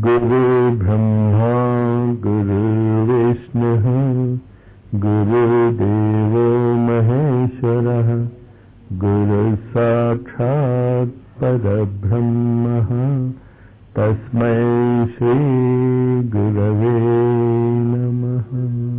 गुरुर्ब्रह्मा गुरुर्विष्णुः गुरुदेवो महेश्वरः गुरुसाक्षात् परब्रह्मः तस्मै श्रीगुरवे नमः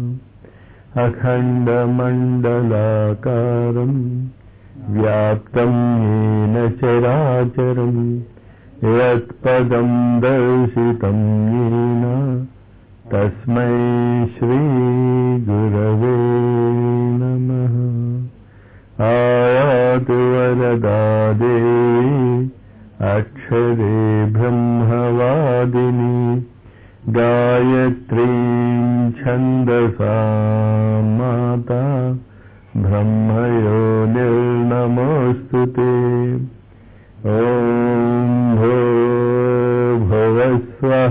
अखण्डमण्डलाकारम् व्याप्तं येन चराचरम् यत्पदं दर्शितं येन तस्मै श्रीगुरवे नमः आयातु वरदा देवी अक्षरे ब्रह्मवादिनी गायत्रीं छन्दसा माता ब्रह्मयो निर्नमोऽस्तु ते ॐ भो भुवस्वः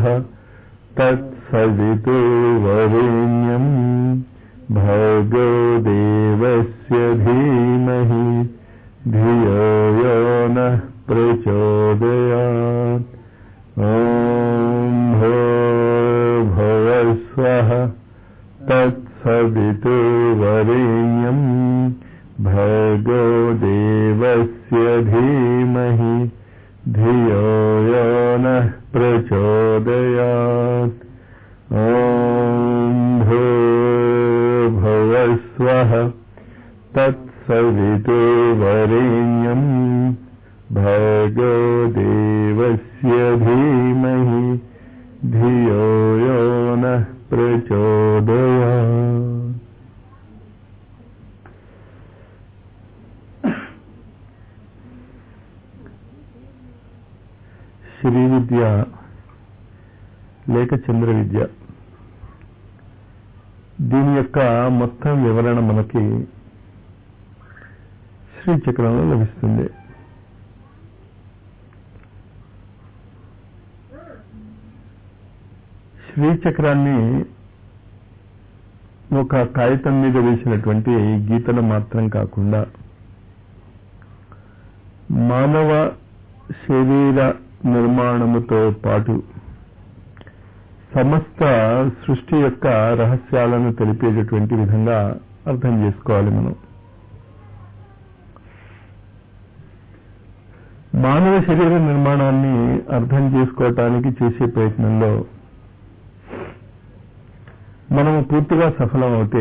तत्सवितुर्वरेण्यम् भर्गो देवस्य धीमहि धियो यो नः प्रचोदयात् ॐ भो भुवस्वः तत्सवितुर्वरेण्यम् भर्गो देवस्य धीमहि धियो यो नः प्रचोदयात् ॐ भो भुवस्वः तत्सवितुर्वरेण्यम् भर्गो देवस्य धीमहि धियो यो नः प्रचोदयात् శ్రీ విద్య లేక చంద్ర విద్య దీని యొక్క మొత్తం వివరణ మనకి శ్రీచక్రంలో లభిస్తుంది శ్రీచక్రాన్ని ఒక కాగితం మీద వేసినటువంటి గీతలు మాత్రం కాకుండా మానవ శరీర నిర్మాణముతో పాటు సమస్త సృష్టి యొక్క రహస్యాలను తెలిపేటటువంటి విధంగా అర్థం చేసుకోవాలి మనం మానవ శరీర నిర్మాణాన్ని అర్థం చేసుకోవటానికి చేసే ప్రయత్నంలో మనము పూర్తిగా సఫలం అవుతే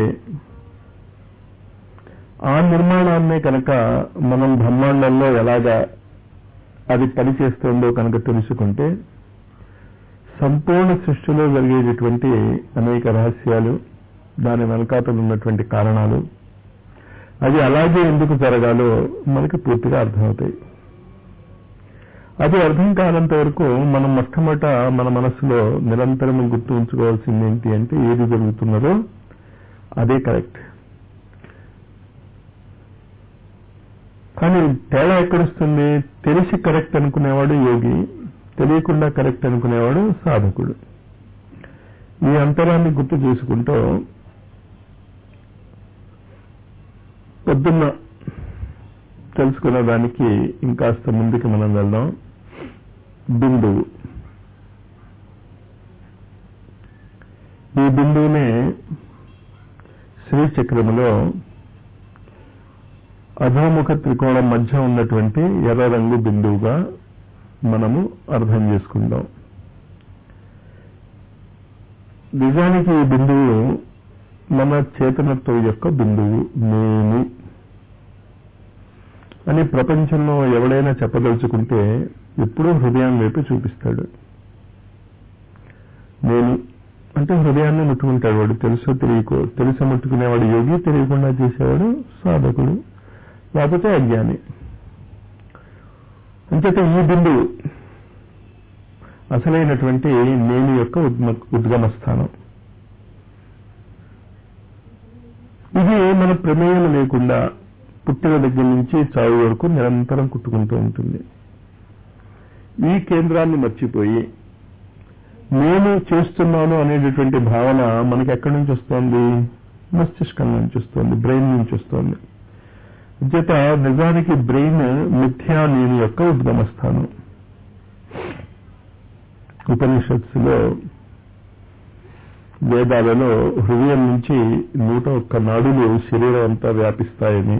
ఆ నిర్మాణాన్నే కనుక మనం బ్రహ్మాండంలో ఎలాగా అది పనిచేస్తుందో కనుక తెలుసుకుంటే సంపూర్ణ సృష్టిలో జరిగేటటువంటి అనేక రహస్యాలు దాని వెనకాతలు ఉన్నటువంటి కారణాలు అది అలాగే ఎందుకు జరగాలో మనకి పూర్తిగా అర్థమవుతాయి అది అర్థం కానంత వరకు మనం మొట్టమొదట మన మనసులో నిరంతరం గుర్తు ఉంచుకోవాల్సింది ఏంటి అంటే ఏది జరుగుతున్నదో అదే కరెక్ట్ కానీ తేడా ఎక్కడొస్తుంది తెలిసి కరెక్ట్ అనుకునేవాడు యోగి తెలియకుండా కరెక్ట్ అనుకునేవాడు సాధకుడు ఈ అంతరాన్ని గుర్తు చేసుకుంటూ పొద్దున్న తెలుసుకున్న దానికి ఇంకాస్త ముందుకు మనం వెళ్దాం బిందువు ఈ బిందువునే శ్రీచక్రములో అధోముఖ త్రికోణం మధ్య ఉన్నటువంటి ఎర్ర రంగు బిందువుగా మనము అర్థం చేసుకుందాం నిజానికి ఈ బిందువు మన చేతనత్వం యొక్క బిందువు నేను అని ప్రపంచంలో ఎవడైనా చెప్పదలుచుకుంటే ఎప్పుడూ హృదయం వైపు చూపిస్తాడు నేను అంటే హృదయాన్ని ముట్టుకుంటాడు వాడు తెలుసో తెలియకో తెలుసో ముట్టుకునేవాడు యోగి తెలియకుండా చేసేవాడు సాధకుడు లేకపోతే అజ్ఞాని అంచేత ఈ బిందువు అసలైనటువంటి నేను యొక్క ఉద్గమ స్థానం ఇది మన ప్రమేయం లేకుండా పుట్టిన దగ్గర నుంచి చావు వరకు నిరంతరం కుట్టుకుంటూ ఉంటుంది ఈ కేంద్రాన్ని మర్చిపోయి నేను చేస్తున్నాను అనేటటువంటి భావన మనకి ఎక్కడి నుంచి వస్తోంది మస్తిష్కం నుంచి వస్తోంది బ్రెయిన్ నుంచి వస్తోంది చేత నిజానికి బ్రెయిన్ మిథ్యా నేను యొక్క ఉద్గమ స్థానం ఉపనిషత్తులో వేదాలలో హృదయం నుంచి నూట ఒక్క నాడులు శరీరం అంతా వ్యాపిస్తాయని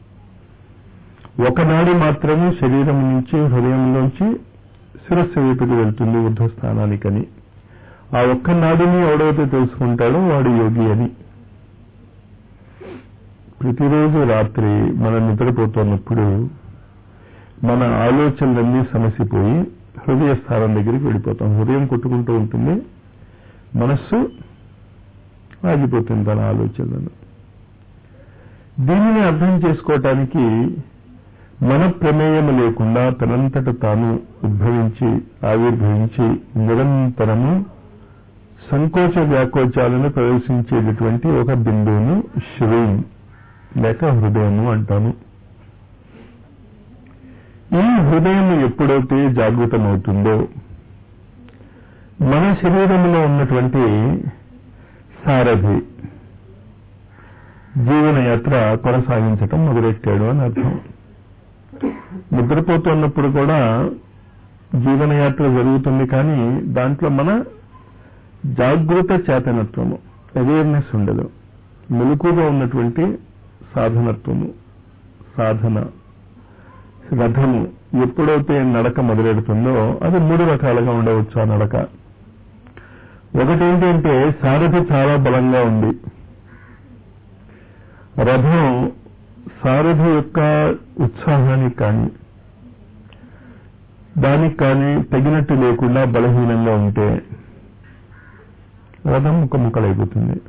ఒక నాడి మాత్రమే శరీరం నుంచి హృదయంలోంచి శిరస్సు వైపుకి వెళ్తుంది ఊర్ధ్వస్థానానికని ఆ ఒక్క నాడిని ఎవడైతే తెలుసుకుంటాడో వాడు యోగి అని ప్రతిరోజు రాత్రి మనం నిద్రపోతున్నప్పుడు మన ఆలోచనలన్నీ సమసిపోయి హృదయ స్థానం దగ్గరికి వెళ్ళిపోతాం హృదయం కొట్టుకుంటూ ఉంటుంది మనస్సు ఆగిపోతుంది తన ఆలోచనలను దీనిని అర్థం చేసుకోవటానికి మన ప్రమేయం లేకుండా తనంతట తాను ఉద్భవించి ఆవిర్భవించి నిరంతరము సంకోచ వ్యాకోచాలను ప్రదర్శించేటటువంటి ఒక బిందువును శ్రీం లేక హృదయము అంటాము ఈ హృదయం ఎప్పుడైతే జాగృతమవుతుందో మన శరీరంలో ఉన్నటువంటి సారథి జీవనయాత్ర కొనసాగించటం మొదలెట్టాడు అని అర్థం నిద్రపోతున్నప్పుడు కూడా జీవనయాత్ర జరుగుతుంది కానీ దాంట్లో మన జాగృత చేతనత్వము అవేర్నెస్ ఉండదు మెలకుగా ఉన్నటువంటి సాధనత్వము సాధన రథము ఎప్పుడైతే నడక మొదలెడుతుందో అది మూడు రకాలుగా ఉండవచ్చు ఆ నడక ఒకటి ఏంటంటే సారథి చాలా బలంగా ఉంది రథం సారథి యొక్క ఉత్సాహానికి కానీ దానికి కానీ తగినట్టు లేకుండా బలహీనంగా ఉంటే రథం ముక్క ముక్కలైపోతుంది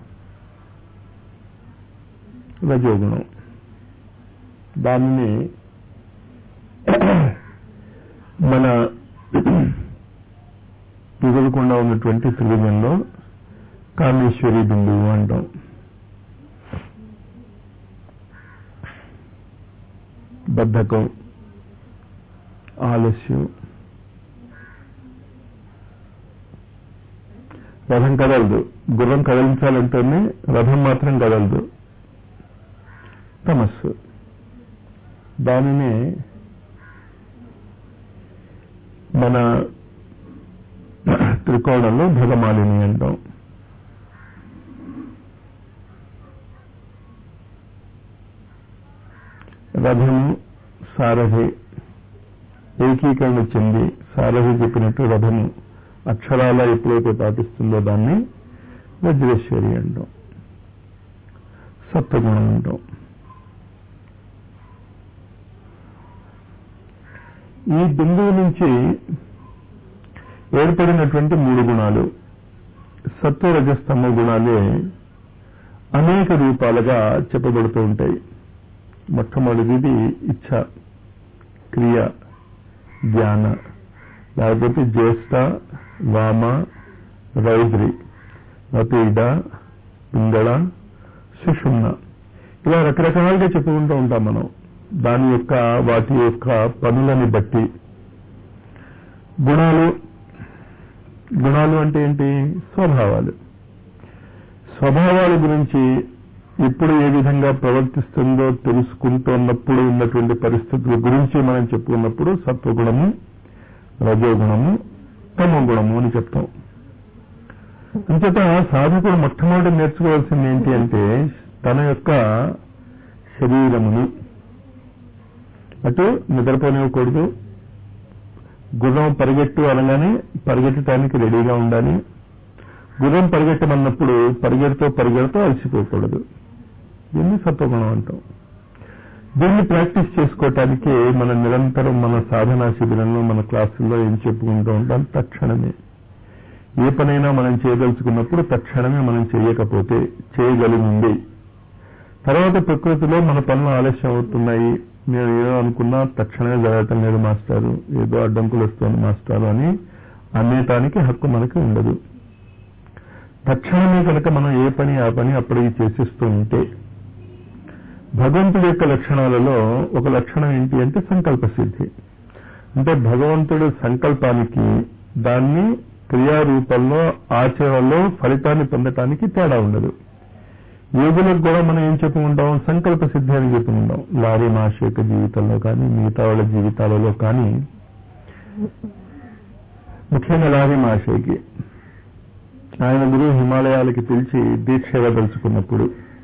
రజోగుణం దానిని మన ఎదురకుండా ఉన్నటువంటి త్రిభుజంలో కామేశ్వరి బిందువు అంటాం బద్ధకం ఆలస్యం రథం కదలదు గుర్రం కదిలించాలంటేనే రథం మాత్రం కదలదు తమస్సు దానిని మన త్రికోణంలో భగమాలిని అంటాం రథము సారథి ఏకీకరణ చెంది సారథి చెప్పినట్టు రథము అక్షరాల ఎప్పుడైతే పాటిస్తుందో దాన్ని వజ్రేశ్వరి అంటాం సప్తగుణం అంటాం ఈ బిందువు నుంచి ఏర్పడినటువంటి మూడు గుణాలు సత్వరజస్తమ గుణాలే అనేక రూపాలుగా చెప్పబడుతూ ఉంటాయి మొట్టమొదటిది ఇచ్ఛ క్రియ జ్ఞాన లేకపోతే జ్యేష్ఠ వామ రౌద్రి రపీడ పింగళ సుషుమ్న ఇలా రకరకాలుగా చెప్పుకుంటూ ఉంటాం మనం దాని యొక్క వాటి యొక్క పనులని బట్టి గుణాలు గుణాలు అంటే ఏంటి స్వభావాలు స్వభావాల గురించి ఇప్పుడు ఏ విధంగా ప్రవర్తిస్తుందో తెలుసుకుంటున్నప్పుడు ఉన్నటువంటి పరిస్థితుల గురించి మనం చెప్పుకున్నప్పుడు సత్వగుణము రజోగుణము తమో గుణము అని చెప్తాం అంచేత సాధకుడు మొట్టమొదటి నేర్చుకోవాల్సింది ఏంటి అంటే తన యొక్క శరీరమును అటు నిద్రపోనివ్వకూడదు గుర్రం పరిగెట్టు అనగానే పరిగెట్టడానికి రెడీగా ఉండాలి గుర్రం పరిగెట్టమన్నప్పుడు పరిగెడుతూ పరిగెడుతూ అలసిపోకూడదు దీన్ని సత్వగుణం అంటాం దీన్ని ప్రాక్టీస్ చేసుకోవటానికి మనం నిరంతరం మన సాధనా శిబిరంలో మన క్లాసుల్లో ఏం చెప్పుకుంటూ ఉంటాం తక్షణమే ఏ పనైనా మనం చేయదలుచుకున్నప్పుడు తక్షణమే మనం చేయకపోతే చేయగలిగింది తర్వాత ప్రకృతిలో మన పనులు ఆలస్యం అవుతున్నాయి నేను ఏదో అనుకున్నా తక్షణమే జరగటం లేదు మాస్టారు ఏదో అడ్డంకులు వస్తుంది మాస్టారు అని అనేటానికి హక్కు మనకి ఉండదు తక్షణమే కనుక మనం ఏ పని ఆ పని అప్పటికి చేసేస్తూ ఉంటే భగవంతుడి యొక్క లక్షణాలలో ఒక లక్షణం ఏంటి అంటే సంకల్ప సిద్ధి అంటే భగవంతుడు సంకల్పానికి దాన్ని క్రియారూపంలో ఆచరణలో ఫలితాన్ని పొందటానికి తేడా ఉండదు యోగులకు కూడా మనం ఏం చెప్పుకుంటాం సంకల్ప సిద్ధి అని చెప్పుకుంటాం లారీ మాష యొక్క జీవితంలో కానీ మిగతా వాళ్ళ జీవితాలలో కానీ ముఖ్యంగా లారీ మహాశయ్కి ఆయన గురువు హిమాలయాలకి పిలిచి దీక్ష ఇవ్వదలుచుకున్నప్పుడు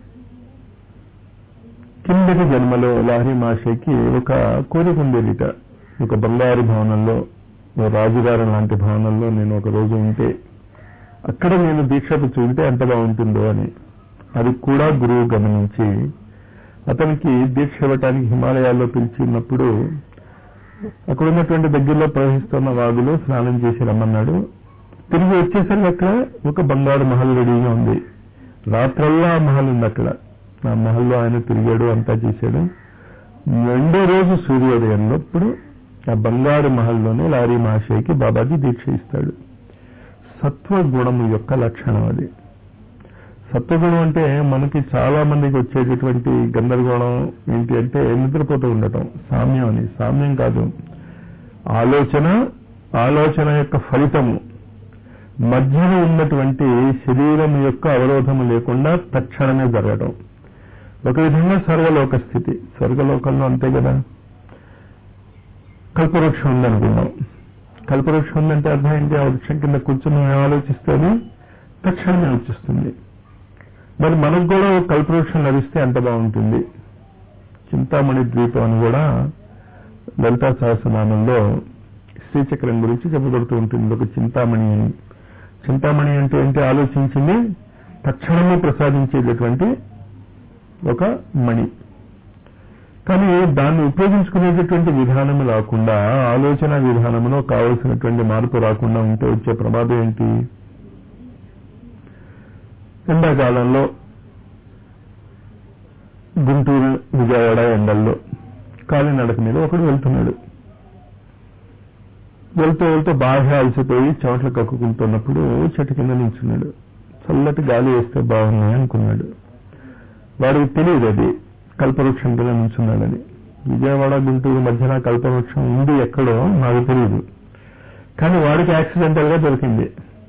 కిందటి జన్మలో లాహరి మాషేకి ఒక కోరిక ఉండేదిట ఒక బంగారు భవనంలో ఓ రాజుగారు లాంటి భవనంలో నేను ఒక రోజు ఉంటే అక్కడ నేను దీక్షకు చూంటే ఎంత బాగుంటుందో అని అది కూడా గురువు గమనించి అతనికి దీక్ష ఇవ్వటానికి హిమాలయాల్లో పిలిచినప్పుడు అక్కడ ఉన్నటువంటి దగ్గరలో ప్రవహిస్తున్న వాగులో స్నానం చేసి రమ్మన్నాడు తిరిగి వచ్చేసరికి అక్కడ ఒక బంగారు మహల్ రెడీగా ఉంది రాత్రల్లా ఆ మహల్ ఉంది అక్కడ ఆ మహల్లో ఆయన తిరిగాడు అంతా చేశాడు రెండో రోజు సూర్యోదయంలో ఇప్పుడు ఆ బంగారు మహల్లోనే లారీ మహాశయకి బాబాజీ దీక్ష ఇస్తాడు సత్వగుణము యొక్క లక్షణం అది సత్వగుణం అంటే మనకి చాలా మందికి వచ్చేటటువంటి గందరగోళం ఏంటి అంటే నిద్రపోతూ ఉండటం సామ్యం అని సామ్యం కాదు ఆలోచన ఆలోచన యొక్క ఫలితము మధ్యలో ఉన్నటువంటి శరీరం యొక్క అవరోధము లేకుండా తక్షణమే జరగటం ఒక విధంగా సర్వలోక స్థితి స్వర్గలోకంలో అంతే కదా కల్పవృక్షం ఉందనుకున్నాం కల్పవృక్షం ఉందంటే అర్థం ఏంటి ఆ వృక్షం కింద కూర్చొని మనం ఆలోచిస్తేనే తక్షణమే వచ్చిస్తుంది మరి మనకు కూడా ఒక కల్పవృక్షం లభిస్తే ఎంత బాగుంటుంది చింతామణి ద్వీపం అని కూడా లలితా సహస్రనామంలో శ్రీచక్రం గురించి చెప్పబడుతూ ఉంటుంది ఒక చింతామణి అని చింతామణి అంటే ఏంటి ఆలోచించింది తక్షణమే ప్రసాదించేటటువంటి ఒక మణి కానీ దాన్ని ఉపయోగించుకునేటటువంటి విధానం రాకుండా ఆలోచన విధానంలో కావలసినటువంటి మార్పు రాకుండా ఉంటే వచ్చే ప్రమాదం ఏంటి ఎండాకాలంలో గుంటూరు విజయవాడ ఎండల్లో కాలినడక మీద ఒకడు వెళ్తున్నాడు వెళ్తూ వెళ్తూ బాగా అలసిపోయి చెమటలు కక్కుకుంటున్నప్పుడు చెట్టు కింద నిల్చున్నాడు చల్లటి గాలి వేస్తే బాగున్నాయి అనుకున్నాడు వాడికి తెలియదు అది కల్పవృక్షం కింద నిల్చున్నాడని విజయవాడ గుంటూరు మధ్యన కల్పవృక్షం ఉంది ఎక్కడో నాకు తెలియదు కానీ వాడికి యాక్సిడెంటల్ గా దొరికింది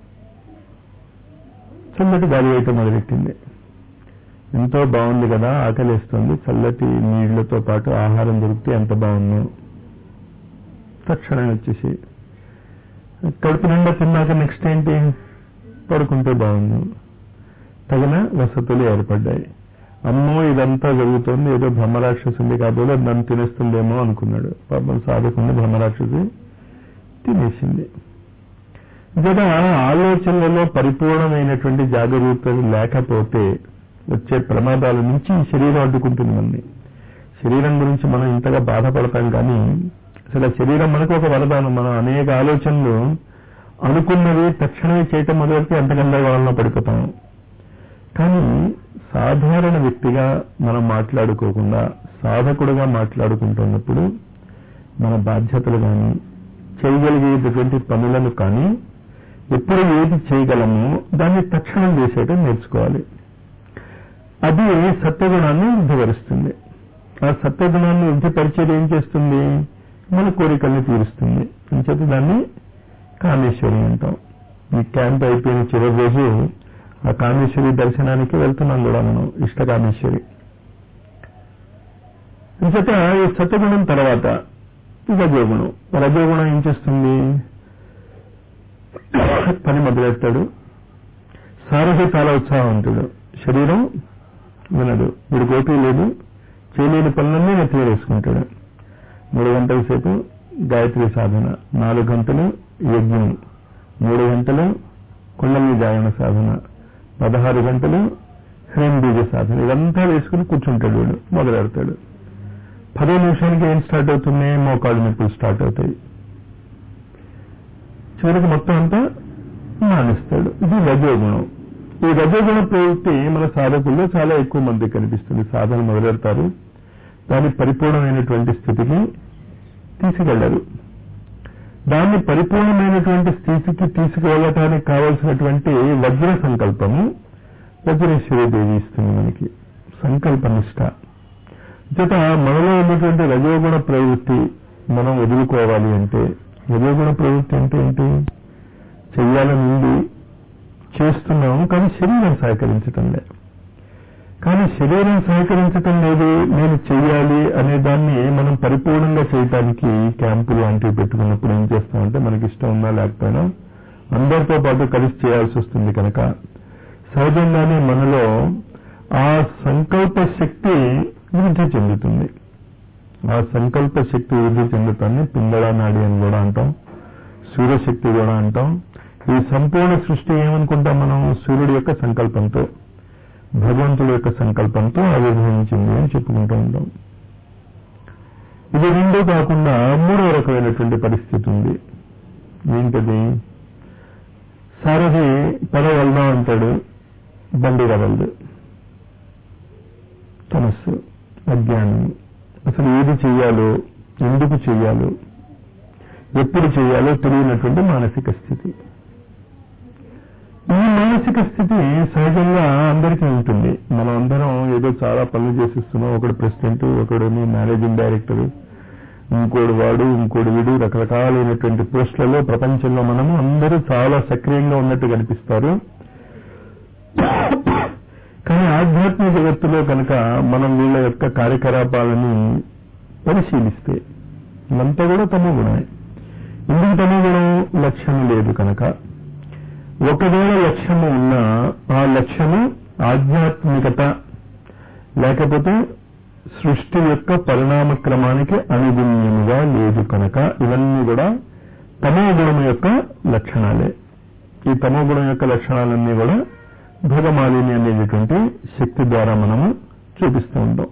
చల్లటి గాలి వేయటం మొదలెట్టింది ఎంతో బాగుంది కదా ఆకలిస్తుంది చల్లటి నీళ్లతో పాటు ఆహారం దొరికితే ఎంత బాగుందో తక్షణం వచ్చేసి కడుపు నిండా తిన్నాక నెక్స్ట్ ఏంటి పడుకుంటే బాగుంది తగిన వసతులు ఏర్పడ్డాయి అమ్మో ఇదంతా జరుగుతోంది ఏదో బ్రహ్మరాక్షసుంది కాబోలు అది నన్ను తినేస్తుందేమో అనుకున్నాడు పాపం సాధకుండా బ్రహ్మరాక్షసి తినేసింది కదా ఆలోచనలలో పరిపూర్ణమైనటువంటి జాగరూకత లేకపోతే వచ్చే ప్రమాదాల నుంచి ఈ శరీరం అడ్డుకుంటుంది మనని శరీరం గురించి మనం ఇంతగా బాధపడతాం కానీ అసలు ఆ శరీరం మనకు ఒక వరదానం మనం అనేక ఆలోచనలు అనుకున్నవి తక్షణమే చేయటం మొదలెడితే ఎంత గందరగోళంలో పడిపోతాం కానీ సాధారణ వ్యక్తిగా మనం మాట్లాడుకోకుండా సాధకుడుగా మాట్లాడుకుంటున్నప్పుడు మన బాధ్యతలు కానీ చేయగలిగేటటువంటి పనులను కానీ ఎప్పుడు ఏది చేయగలమో దాన్ని తక్షణం చేసేయటం నేర్చుకోవాలి అది సత్వగుణాన్ని వృద్ధిపరుస్తుంది ఆ సత్వగుణాన్ని వృద్ధిపరిచేది ఏం చేస్తుంది మన కోరికల్ని తీరుస్తుంది అంచేత దాన్ని కామేశ్వరి అంటాం ఈ క్యాంప్ అయిపోయిన చివరి రోజు ఆ కామేశ్వరి దర్శనానికి వెళ్తున్నాం కూడా మనం ఇష్ట కామేశ్వరి అంచేత ఈ సత్వగుణం తర్వాత రజోగుణం రజోగుణం ఏం చేస్తుంది పని మొదలెడతాడు సారథి చాలా ఉత్సాహవంతుడు శరీరం వినడు వీడు కోపీ లేదు చేయలేని పనులన్నీ నెత్తి వేసుకుంటాడు మూడు గంటల సేపు గాయత్రి సాధన నాలుగు గంటలు యజ్ఞం మూడు గంటలు కుండలి జాయన సాధన పదహారు గంటలు హ్రేమ్ బీజ సాధన ఇదంతా వేసుకుని కూర్చుంటాడు వీడు మొదలెడతాడు పదో నిమిషానికి ఏం స్టార్ట్ అవుతుంది మోకాళ్ళు నొప్పులు స్టార్ట్ అవుతాయి చివరికి మొత్తం అంతా మానేస్తాడు ఇది రజోగుణం ఈ రజోగుణ ప్రవృత్తి మన సాధకుల్లో చాలా ఎక్కువ మంది కనిపిస్తుంది సాధన మొదలెడతారు దాని పరిపూర్ణమైనటువంటి స్థితికి తీసుకెళ్లరు దాన్ని పరిపూర్ణమైనటువంటి స్థితికి తీసుకువెళ్ళటానికి కావలసినటువంటి వజ్ర సంకల్పము వజ్రేశ్వరి దేవి ఇస్తుంది మనకి సంకల్ప నిష్ట చేత మనలో ఉన్నటువంటి రజోగుణ ప్రవృత్తి మనం వదులుకోవాలి అంటే రజోగుణ ప్రవృత్తి అంటే ఏంటి చెయ్యాలని ఉంది చేస్తున్నాము కానీ శరీరం సహకరించటం లేదు కానీ శరీరం సహకరించటం లేదు నేను చెయ్యాలి అనే దాన్ని మనం పరిపూర్ణంగా చేయటానికి క్యాంపులు లాంటివి పెట్టుకున్నప్పుడు ఏం చేస్తామంటే మనకి ఇష్టం ఉన్నా లేకపోయినా అందరితో పాటు కలిసి చేయాల్సి వస్తుంది కనుక సహజంగానే మనలో ఆ సంకల్ప శక్తి వృద్ధి చెందుతుంది ఆ సంకల్ప శక్తి వృద్ధి చెందుతాన్ని పింగళ నాడి అని కూడా అంటాం సూర్యశక్తి కూడా అంటాం ఈ సంపూర్ణ సృష్టి ఏమనుకుంటాం మనం సూర్యుడి యొక్క సంకల్పంతో భగవంతుడి యొక్క సంకల్పంతో ఆవిర్భవించింది అని చెప్పుకుంటూ ఉంటాం ఇది రెండో కాకుండా మూడో రకమైనటువంటి పరిస్థితి ఉంది ఏంటది సారథి పద వెళ్దాం అంటాడు బండి రవలదు తమస్సు అజ్ఞానం అసలు ఏది చెయ్యాలో ఎందుకు చెయ్యాలో ఎప్పుడు చేయాలో తెలియనటువంటి మానసిక స్థితి ఈ మానసిక స్థితి సహజంగా అందరికీ ఉంటుంది మనం అందరం ఏదో చాలా పనులు చేసిస్తున్నాం ఒకడు ప్రెసిడెంట్ ఒకడేమో మేనేజింగ్ డైరెక్టర్ ఇంకోడు వాడు ఇంకోడు వీడు రకరకాలైనటువంటి పోస్టులలో ప్రపంచంలో మనము అందరూ చాలా సక్రియంగా ఉన్నట్టు కనిపిస్తారు కానీ ఆధ్యాత్మిక జగత్తులో కనుక మనం వీళ్ళ యొక్క కార్యకలాపాలని పరిశీలిస్తే ఇదంతా కూడా తమో గుణమే ఎందుకు తమో గుణం లక్ష్యం లేదు కనుక ఒకవేళ లక్ష్యము ఉన్నా ఆ లక్ష్యము ఆధ్యాత్మికత లేకపోతే సృష్టి యొక్క పరిణామ క్రమానికి అనుగుణ్యముగా లేదు కనుక ఇవన్నీ కూడా తమో గుణం యొక్క లక్షణాలే ఈ తమో గుణం యొక్క లక్షణాలన్నీ కూడా భగమాలిని అనేటటువంటి శక్తి ద్వారా మనము చూపిస్తూ ఉంటాం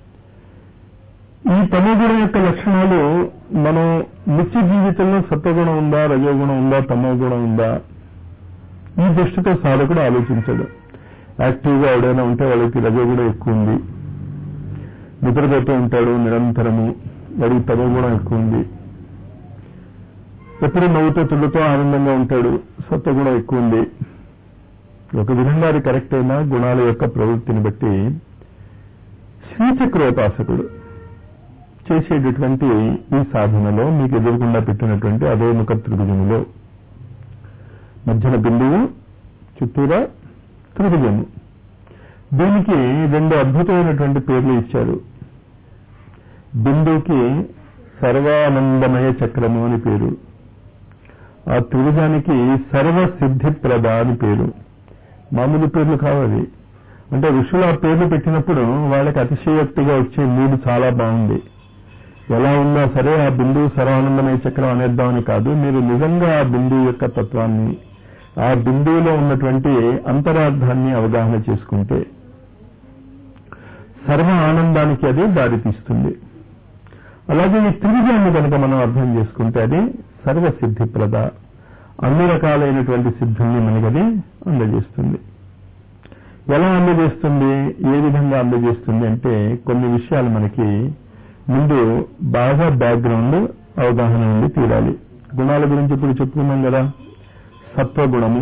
ఈ తమోగుణం యొక్క లక్షణాలు మనం నిత్య జీవితంలో సత్వగుణం ఉందా రజోగుణం ఉందా తమో గుణం ఉందా ఈ దృష్టితో సాధకుడు ఆలోచించడు యాక్టివ్గా ఎవడైనా ఉంటే వాళ్ళకి రజోగుణం ఎక్కువ ఉంది నిద్రపోతూ ఉంటాడు నిరంతరము వాడికి తమో గుణం ఎక్కువ ఉంది ఎప్పుడు నవ్వుతూ తుళ్ళుతో ఆనందంగా ఉంటాడు సత్వగుణం ఎక్కువ ఉంది ఒక విధంగా అది కరెక్ట్ అయినా గుణాల యొక్క ప్రవృత్తిని బట్టి శ్రీచక్రోపాసకుడు చేసేటటువంటి ఈ సాధనలో మీకు ఎదురుకుండా పెట్టినటువంటి అధోముఖ త్రిభుజములో మధ్యన బిందువు చుట్టూరా త్రిభుజము దీనికి రెండు అద్భుతమైనటువంటి పేర్లు ఇచ్చారు బిందువుకి సర్వానందమయ చక్రము అని పేరు ఆ త్రిభుజానికి సర్వసిద్ధిప్రద అని పేరు మామూలు పేర్లు కావాలి అంటే ఋషులు ఆ పేర్లు పెట్టినప్పుడు వాళ్ళకి అతిశయోక్తిగా వచ్చే మూడు చాలా బాగుంది ఎలా ఉన్నా సరే ఆ బిందువు సర్వానందమయ చక్రం అనేద్దామని కాదు మీరు నిజంగా ఆ బిందువు యొక్క తత్వాన్ని ఆ బిందువులో ఉన్నటువంటి అంతరార్థాన్ని అవగాహన చేసుకుంటే సర్వ ఆనందానికి అది దారితీస్తుంది అలాగే ఈ త్రిభుజాన్ని కనుక మనం అర్థం చేసుకుంటే అది సర్వసిద్ధిప్రద అన్ని రకాలైనటువంటి సిద్ధుల్ని మనకది అందజేస్తుంది ఎలా అందజేస్తుంది ఏ విధంగా అందజేస్తుంది అంటే కొన్ని విషయాలు మనకి ముందు బాగా బ్యాక్గ్రౌండ్ అవగాహన ఉండి తీరాలి గుణాల గురించి ఇప్పుడు చెప్పుకున్నాం కదా సత్వగుణము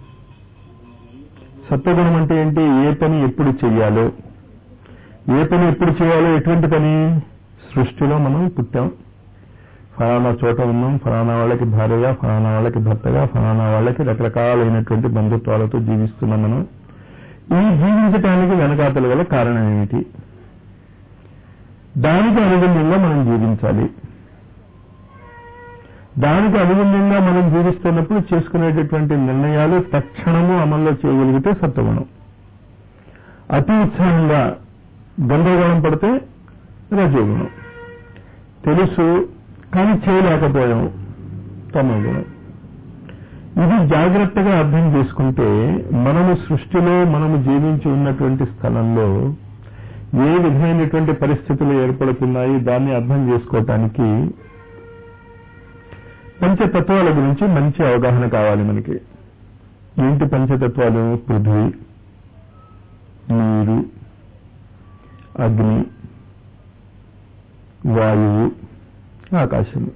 సత్వగుణం అంటే ఏంటి ఏ పని ఎప్పుడు చెయ్యాలో ఏ పని ఎప్పుడు చేయాలో ఎటువంటి పని సృష్టిలో మనం పుట్టాం ఫలానా చోట ఉన్నాం ఫలానా వాళ్ళకి భార్యగా ఫలానా వాళ్ళకి భర్తగా ఫలానా వాళ్ళకి రకరకాలైనటువంటి బంధుత్వాలతో జీవిస్తున్నాం మనం ఈ జీవించటానికి వెనకాతల గల కారణం ఏమిటి దానికి అనుగుణంగా మనం జీవించాలి దానికి అనుగుణంగా మనం జీవిస్తున్నప్పుడు చేసుకునేటటువంటి నిర్ణయాలు తక్షణము అమల్లో చేయగలిగితే సత్వగుణం అతి ఉత్సాహంగా గందరగోళం పడితే రజోగుణం తెలుసు కానీ చేయలేకపోయాం తమోగుణం ఇది జాగ్రత్తగా అర్థం చేసుకుంటే మనము సృష్టిలో మనము జీవించి ఉన్నటువంటి స్థలంలో ఏ విధమైనటువంటి పరిస్థితులు ఏర్పడుతున్నాయి దాన్ని అర్థం చేసుకోవటానికి పంచతత్వాల గురించి మంచి అవగాహన కావాలి మనకి ఏంటి పంచతత్వాలు పృథ్వీ నీరు అగ్ని వాయువు ఆకాశము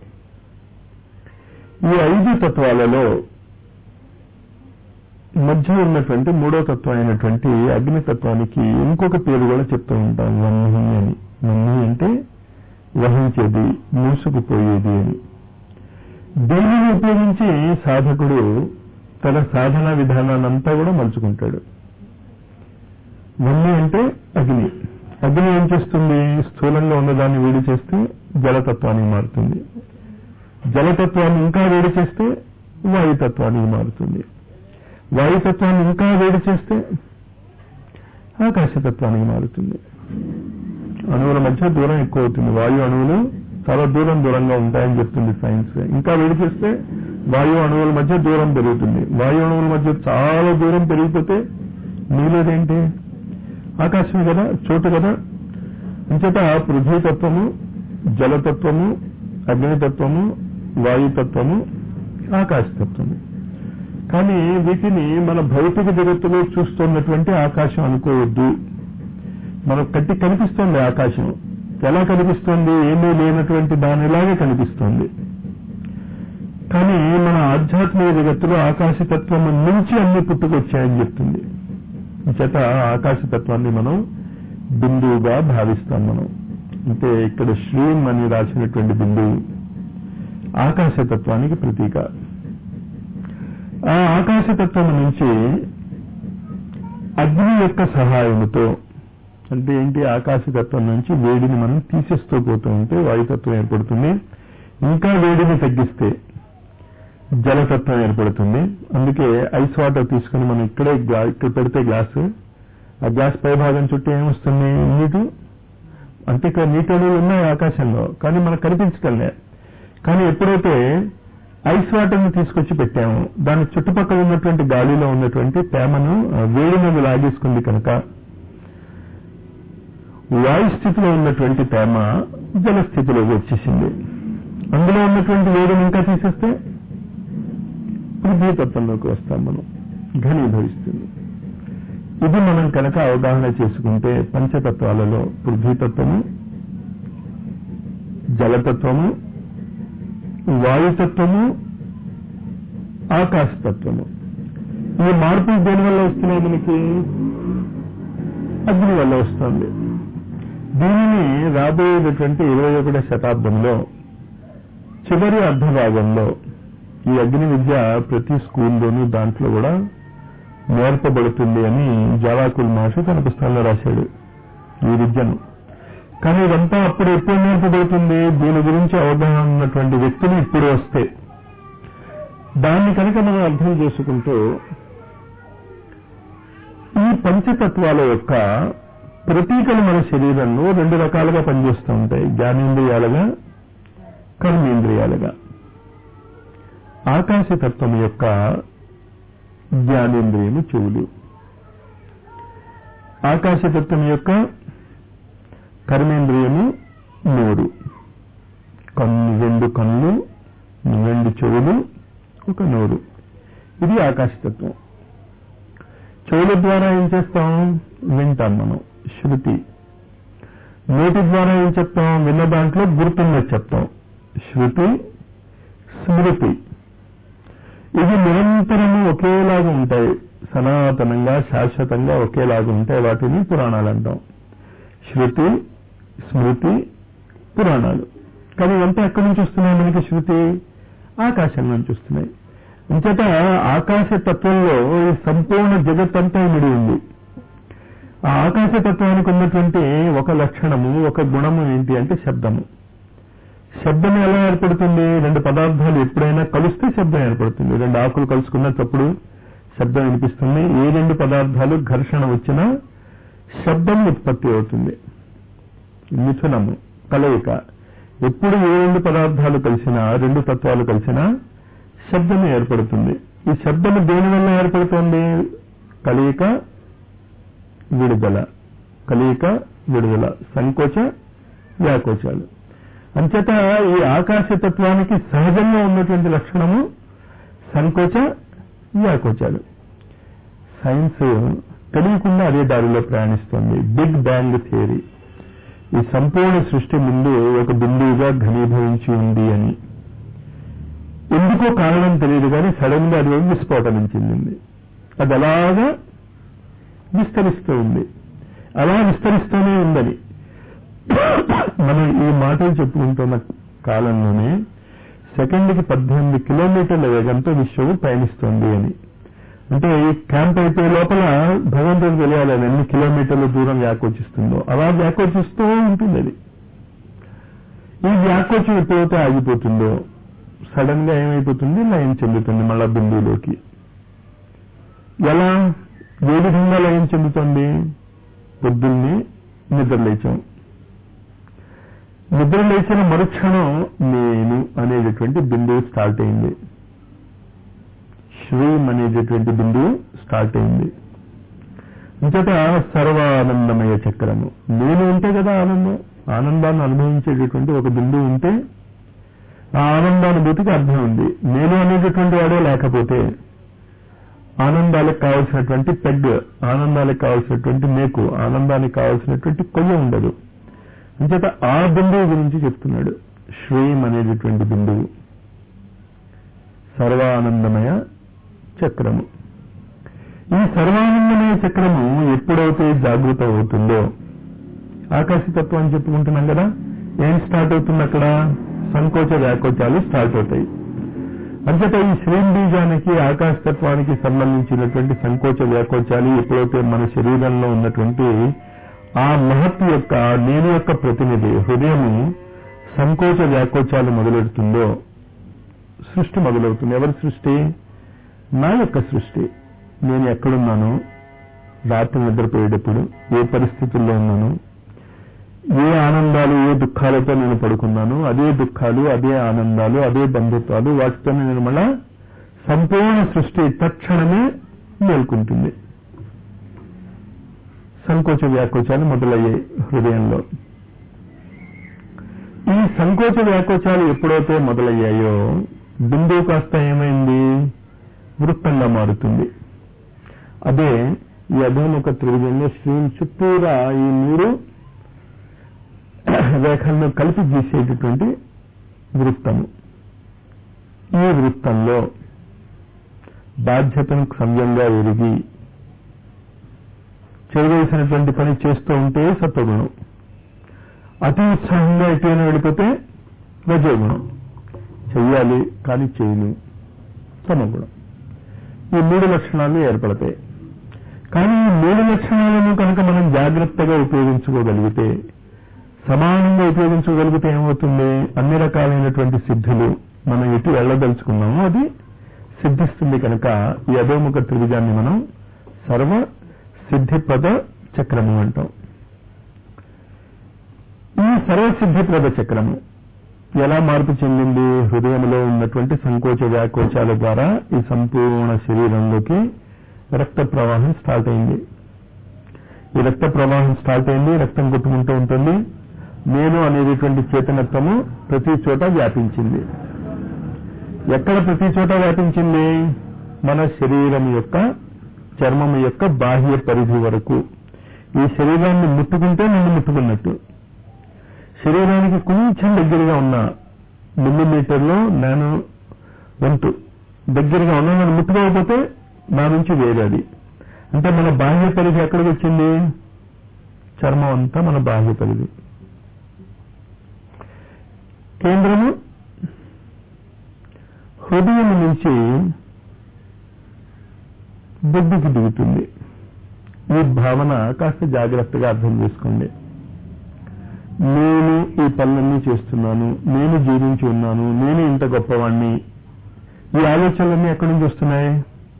ఈ ఐదు తత్వాలలో మధ్య ఉన్నటువంటి మూడో తత్వం అయినటువంటి అగ్నితత్వానికి ఇంకొక పేరు కూడా చెప్తూ ఉంటాం వన్హి అని వన్హి అంటే వహించేది మూసుకుపోయేది అని దీనిని ఉపయోగించి సాధకుడు తన సాధన విధానాన్నంతా కూడా మలుచుకుంటాడు వన్ని అంటే అగ్ని అగ్ని ఏం చేస్తుంది స్థూలంగా ఉన్నదాన్ని వేడి చేస్తే జలతత్వానికి మారుతుంది జలతత్వాన్ని ఇంకా వేడి చేస్తే వాయుతత్వానికి మారుతుంది వాయుతత్వాన్ని ఇంకా వేడి చేస్తే ఆకాశతత్వానికి మారుతుంది అణువుల మధ్య దూరం ఎక్కువ అవుతుంది వాయు అణువులు చాలా దూరం దూరంగా ఉంటాయని చెప్తుంది సైన్స్ ఇంకా వేడి చేస్తే వాయు అణువుల మధ్య దూరం పెరుగుతుంది వాయు అణువుల మధ్య చాలా దూరం పెరిగిపోతే మిగిలేదేంటి ఆకాశం కదా చోటు కదా అంచేత పృథ్వీతత్వము జలతత్వము అగ్నితత్వము వాయుతత్వము ఆకాశతత్వము కానీ వీటిని మన భౌతిక జగత్తులో చూస్తున్నటువంటి ఆకాశం అనుకోవద్దు మనకు కట్టి కనిపిస్తోంది ఆకాశం ఎలా కనిపిస్తోంది ఏమీ లేనటువంటి దానిలాగే కనిపిస్తోంది కానీ మన ఆధ్యాత్మిక జగత్తులో ఆకాశతత్వం నుంచి అన్ని పుట్టుకొచ్చాయని చెప్తుంది చేత ఆకాశతత్వాన్ని మనం బిందువుగా భావిస్తాం మనం అంటే ఇక్కడ శ్రీం అని రాసినటువంటి బిందువు ఆకాశతత్వానికి ప్రతీక ఆ ఆకాశతత్వం నుంచి అగ్ని యొక్క సహాయముతో అంటే ఏంటి ఆకాశతత్వం నుంచి వేడిని మనం తీసేస్తూ పోతూ ఉంటే వాయుతత్వం ఏర్పడుతుంది ఇంకా వేడిని తగ్గిస్తే జలతత్వం ఏర్పడుతుంది అందుకే ఐస్ వాటర్ తీసుకుని మనం ఇక్కడే గ్లా- ఇక్కడ పెడితే గ్లాసు ఆ గ్లాస్ పై భాగం చుట్టూ ఏమొస్తుంది నీటు అంటే ఇక్కడ నీటి అణువులు ఉన్నాయి ఆకాశంలో కానీ మనకు కనిపించటం లే కానీ ఎప్పుడైతే ఐస్ వాటర్ ని తీసుకొచ్చి పెట్టాము దాని చుట్టుపక్కల ఉన్నటువంటి గాలిలో ఉన్నటువంటి తేమను ఆ, వేడిని లాగేసుకుంది కనుక వాయు స్థితిలో ఉన్నటువంటి తేమ జల స్థితిలోకి వచ్చేసింది అందులో ఉన్నటువంటి వేడిని ఇంకా తీసేస్తే పృథ్వీతత్వంలోకి వస్తాం మనం ఘనీభవిస్తుంది ఇది మనం కనుక అవగాహన చేసుకుంటే పంచతత్వాలలో పృథ్వీతత్వము జలతత్వము వాయుతత్వము ఆకాశతత్వము ఈ మార్పులు దేని వల్ల వస్తున్నాయి మనకి అగ్ని వల్ల వస్తుంది దీనిని రాబోయేటటువంటి ఇరవై ఒకటో శతాబ్దంలో చివరి అర్ధభాగంలో ఈ అగ్ని విద్య ప్రతి స్కూల్లోనూ దాంట్లో కూడా నేర్పబడుతుంది అని జవాకుల్ మాషు తన పుస్తకంలో రాశాడు ఈ విద్యను కానీ ఇదంతా అప్పుడు ఎప్పుడు నేర్పబడుతుంది దీని గురించి అవగాహన ఉన్నటువంటి వ్యక్తులు ఇప్పుడు వస్తే దాన్ని కనుక మనం అర్థం చేసుకుంటూ ఈ పంచతత్వాల యొక్క ప్రతీకలు మన శరీరంలో రెండు రకాలుగా పనిచేస్తూ ఉంటాయి జ్ఞానేంద్రియాలుగా కర్మేంద్రియాలుగా ఆకాశతత్వం యొక్క జ్ఞానేంద్రియము చెవులు ఆకాశతత్వం యొక్క కర్మేంద్రియము నోరు కన్ను రెండు కళ్ళు రెండు చెవులు ఒక నోరు ఇది ఆకాశతత్వం చెవుల ద్వారా ఏం చేస్తాం వింటాం మనం శృతి నోటి ద్వారా ఏం చెప్తాం విన్న దాంట్లో గుర్తున్నది చెప్తాం శృతి స్మృతి ఇవి నిరంతరము ఒకేలాగా ఉంటాయి సనాతనంగా శాశ్వతంగా ఒకేలాగా ఉంటాయి వాటిని పురాణాలు అంటాం శృతి స్మృతి పురాణాలు కానీ ఇవంతా ఎక్కడి నుంచి వస్తున్నాయి మనకి శృతి ఆకాశం నుంచి వస్తున్నాయి అంచేత ఆకాశ తత్వంలో ఈ సంపూర్ణ జగత్ అంతా ఇమిడి ఉంది ఆ ఆకాశ తత్వానికి ఉన్నటువంటి ఒక లక్షణము ఒక గుణము ఏంటి అంటే శబ్దము శబ్దం ఎలా ఏర్పడుతుంది రెండు పదార్థాలు ఎప్పుడైనా కలిస్తే శబ్దం ఏర్పడుతుంది రెండు ఆకులు కలుసుకున్నప్పుడు శబ్దం వినిపిస్తుంది ఏ రెండు పదార్థాలు ఘర్షణ వచ్చినా శబ్దం ఉత్పత్తి అవుతుంది మిథునము కలయిక ఎప్పుడు ఏ రెండు పదార్థాలు కలిసినా రెండు తత్వాలు కలిసినా శబ్దం ఏర్పడుతుంది ఈ శబ్దము దేని వల్ల ఏర్పడుతుంది కలయిక విడుదల కలయిక విడుదల సంకోచ వ్యాకోచాలు అంచేత ఈ ఆకాశతత్వానికి సహజంగా ఉన్నటువంటి లక్షణము సంకోచ వ్యాకోచాలు సైన్స్ తెలియకుండా అదే దారిలో ప్రయాణిస్తుంది బిగ్ బ్యాంగ్ థియరీ ఈ సంపూర్ణ సృష్టి ముందు ఒక బిందువుగా ఘనీభవించి ఉంది అని ఎందుకో కారణం తెలియదు కానీ సడన్ గా అది విస్ఫోటనం చెందింది అది అలాగా విస్తరిస్తూ ఉంది అలా విస్తరిస్తూనే ఉందని మనం ఈ మాటలు చెప్పుకుంటున్న కాలంలోనే సెకండ్కి పద్దెనిమిది కిలోమీటర్ల వేగంతో విశ్వము పయనిస్తోంది అని అంటే ఈ క్యాంప్ అయిపోయే లోపల భగవంతుడు తెలియాలి అది ఎన్ని కిలోమీటర్ల దూరం వ్యాకోచిస్తుందో అలా వ్యాకోచిస్తూ ఉంటుంది అది ఈ వ్యాకోచం ఎప్పుడైతే ఆగిపోతుందో సడన్ గా ఏమైపోతుంది లయం చెందుతుంది మళ్ళా బిందువులోకి ఎలా ఏ విధంగా లయం చెందుతుంది పొద్దున్నే నిద్ర లేచాం నిద్ర లేచిన మరుక్షణం నేను అనేటటువంటి బిందువు స్టార్ట్ అయింది శ్రీం అనేటటువంటి బిందువు స్టార్ట్ అయింది ఇంతట సర్వానందమయ చక్రము నేను ఉంటే కదా ఆనందం ఆనందాన్ని అనుభవించేటటువంటి ఒక బిందువు ఉంటే ఆ ఆనందానుభూతికి అర్థం ఉంది నేను అనేటటువంటి వాడే లేకపోతే ఆనందాలకు కావలసినటువంటి పెగ్ ఆనందాలకు కావలసినటువంటి మేకు ఆనందానికి కావలసినటువంటి కొయ్య ఉండదు అంచేత ఆ బిందువు గురించి చెప్తున్నాడు శ్రీం అనేటటువంటి బిందువు సర్వానందమయ చక్రము ఈ సర్వానందమయ చక్రము ఎప్పుడైతే జాగృత అవుతుందో ఆకాశతత్వం అని చెప్పుకుంటున్నాం కదా ఏం స్టార్ట్ అవుతుంది అక్కడ సంకోచ వ్యాకోచాలు స్టార్ట్ అవుతాయి అంతటా ఈ శ్రీం బీజానికి ఆకాశతత్వానికి సంబంధించినటువంటి సంకోచ వ్యాకోచాలు ఎప్పుడైతే మన శరీరంలో ఉన్నటువంటి ఆ మహత్ యొక్క నేను యొక్క ప్రతినిధి హృదయము సంకోచ వ్యాకోచాలు మొదలెడుతుందో సృష్టి మొదలవుతుంది ఎవరి సృష్టి నా యొక్క సృష్టి నేను ఎక్కడున్నాను రాత్రి నిద్రపోయేటప్పుడు ఏ పరిస్థితుల్లో ఉన్నాను ఏ ఆనందాలు ఏ దుఃఖాలతో నేను పడుకున్నాను అదే దుఃఖాలు అదే ఆనందాలు అదే బంధుత్వాలు వాటితో నేను మళ్ళా సంపూర్ణ సృష్టి తక్షణమే మేల్కొంటుంది సంకోచ వ్యాకోచాలు మొదలయ్యాయి హృదయంలో ఈ సంకోచ వ్యాకోచాలు ఎప్పుడైతే మొదలయ్యాయో బిందువు కాస్త ఏమైంది వృత్తంగా మారుతుంది అదే ఈ అధోముఖ త్రిభుజంలో శ్రీం చుట్టూరా ఈ మూడు రేఖలను కలిపి గీసేటటువంటి వృత్తము ఈ వృత్తంలో బాధ్యతను సంయంగా ఎరిగి చేయవలసినటువంటి పని చేస్తూ ఉంటే సత్వగుణం అతి ఉత్సాహంగా ఎటువైనా వెళ్ళిపోతే రజోగుణం చెయ్యాలి కానీ చేయను సమగుణం ఈ మూడు లక్షణాలు ఏర్పడతాయి కానీ ఈ మూడు లక్షణాలను కనుక మనం జాగ్రత్తగా ఉపయోగించుకోగలిగితే సమానంగా ఉపయోగించగలిగితే ఏమవుతుంది అన్ని రకాలైనటువంటి సిద్ధులు మనం ఎటు వెళ్ళదలుచుకున్నామో అది సిద్ధిస్తుంది కనుక ఈ అధోముఖ త్రిభుజాన్ని మనం సర్వ సిద్ధిప్రద చక్రము అంటాం ఈ సర్వసిద్ధిప్రద చక్రము ఎలా మార్పు చెందింది హృదయంలో ఉన్నటువంటి సంకోచ వ్యాకోచాల ద్వారా ఈ సంపూర్ణ శరీరంలోకి రక్త ప్రవాహం స్టార్ట్ అయింది ఈ రక్త ప్రవాహం స్టార్ట్ అయింది రక్తం కొట్టుకుంటూ ఉంటుంది నేను అనేటటువంటి చేతనత్వము ప్రతి చోట వ్యాపించింది ఎక్కడ ప్రతి చోట వ్యాపించింది మన శరీరం యొక్క చర్మం యొక్క బాహ్య పరిధి వరకు ఈ శరీరాన్ని ముట్టుకుంటే నిన్ను ముట్టుకున్నట్టు శరీరానికి కొంచెం దగ్గరగా ఉన్న మిల్లీమీటర్లో నేను వంతు దగ్గరగా ఉన్నా నన్ను ముట్టుకోకపోతే నా నుంచి వేరే అది అంటే మన బాహ్య పరిధి ఎక్కడికి వచ్చింది చర్మం అంతా మన బాహ్య పరిధి కేంద్రము హృదయం నుంచి బొడ్డుకి దిగుతుంది ఈ భావన కాస్త జాగ్రత్తగా అర్థం చేసుకోండి నేను ఈ పనులన్నీ చేస్తున్నాను నేను జీవించి ఉన్నాను నేను ఇంత గొప్పవాణ్ణి ఈ ఆలోచనలన్నీ ఎక్కడి నుంచి వస్తున్నాయి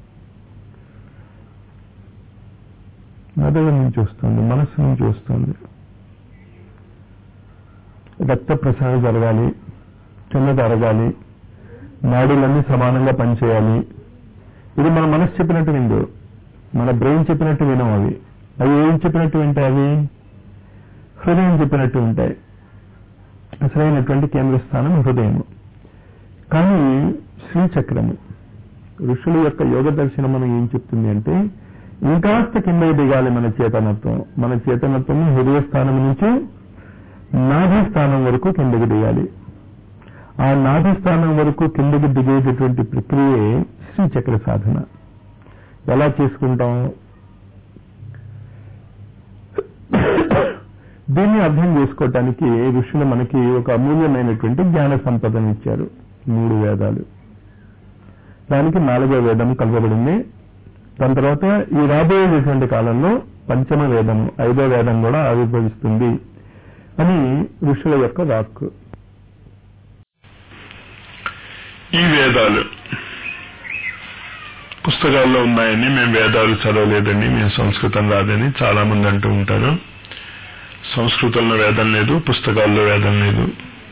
మెదడు నుంచి వస్తుంది మనస్సు నుంచి వస్తుంది రక్త ప్రసారం జరగాలి కింద అరగాలి నాడులన్నీ సమానంగా పనిచేయాలి ఇది మన మనసు చెప్పినట్టు విందు మన బ్రెయిన్ చెప్పినట్టు వినం అవి అవి ఏం చెప్పినట్టు వింటాయి అవి హృదయం చెప్పినట్టు ఉంటాయి అసలైనటువంటి కేంద్ర స్థానం హృదయము కానీ శ్రీచక్రము ఋషుల యొక్క యోగ దర్శనం మనం ఏం చెప్తుంది అంటే ఇంకాస్త కిందకి దిగాలి మన చేతనత్వం మన చేతనత్వం హృదయ స్థానం నుంచి నాభి స్థానం వరకు కిందకి దిగాలి ఆ నాభి స్థానం వరకు కిందకి దిగేటటువంటి ప్రక్రియే శ్రీచక్ర సాధన ఎలా చేసుకుంటాం దీన్ని అర్థం చేసుకోవటానికి ఋషులు మనకి ఒక అమూల్యమైనటువంటి జ్ఞాన సంపదను ఇచ్చారు మూడు వేదాలు దానికి నాలుగో వేదం కలపబడింది దాని తర్వాత ఈ రాబోయేటటువంటి కాలంలో పంచమ వేదం ఐదో వేదం కూడా ఆవిర్భవిస్తుంది అని ఋషుల యొక్క వాక్కు ఈ వేదాలు పుస్తకాల్లో ఉన్నాయని మేము వేదాలు చదవలేదని మేము సంస్కృతం రాదని చాలా మంది అంటూ ఉంటారు సంస్కృతంలో వేదం లేదు పుస్తకాల్లో వేదం లేదు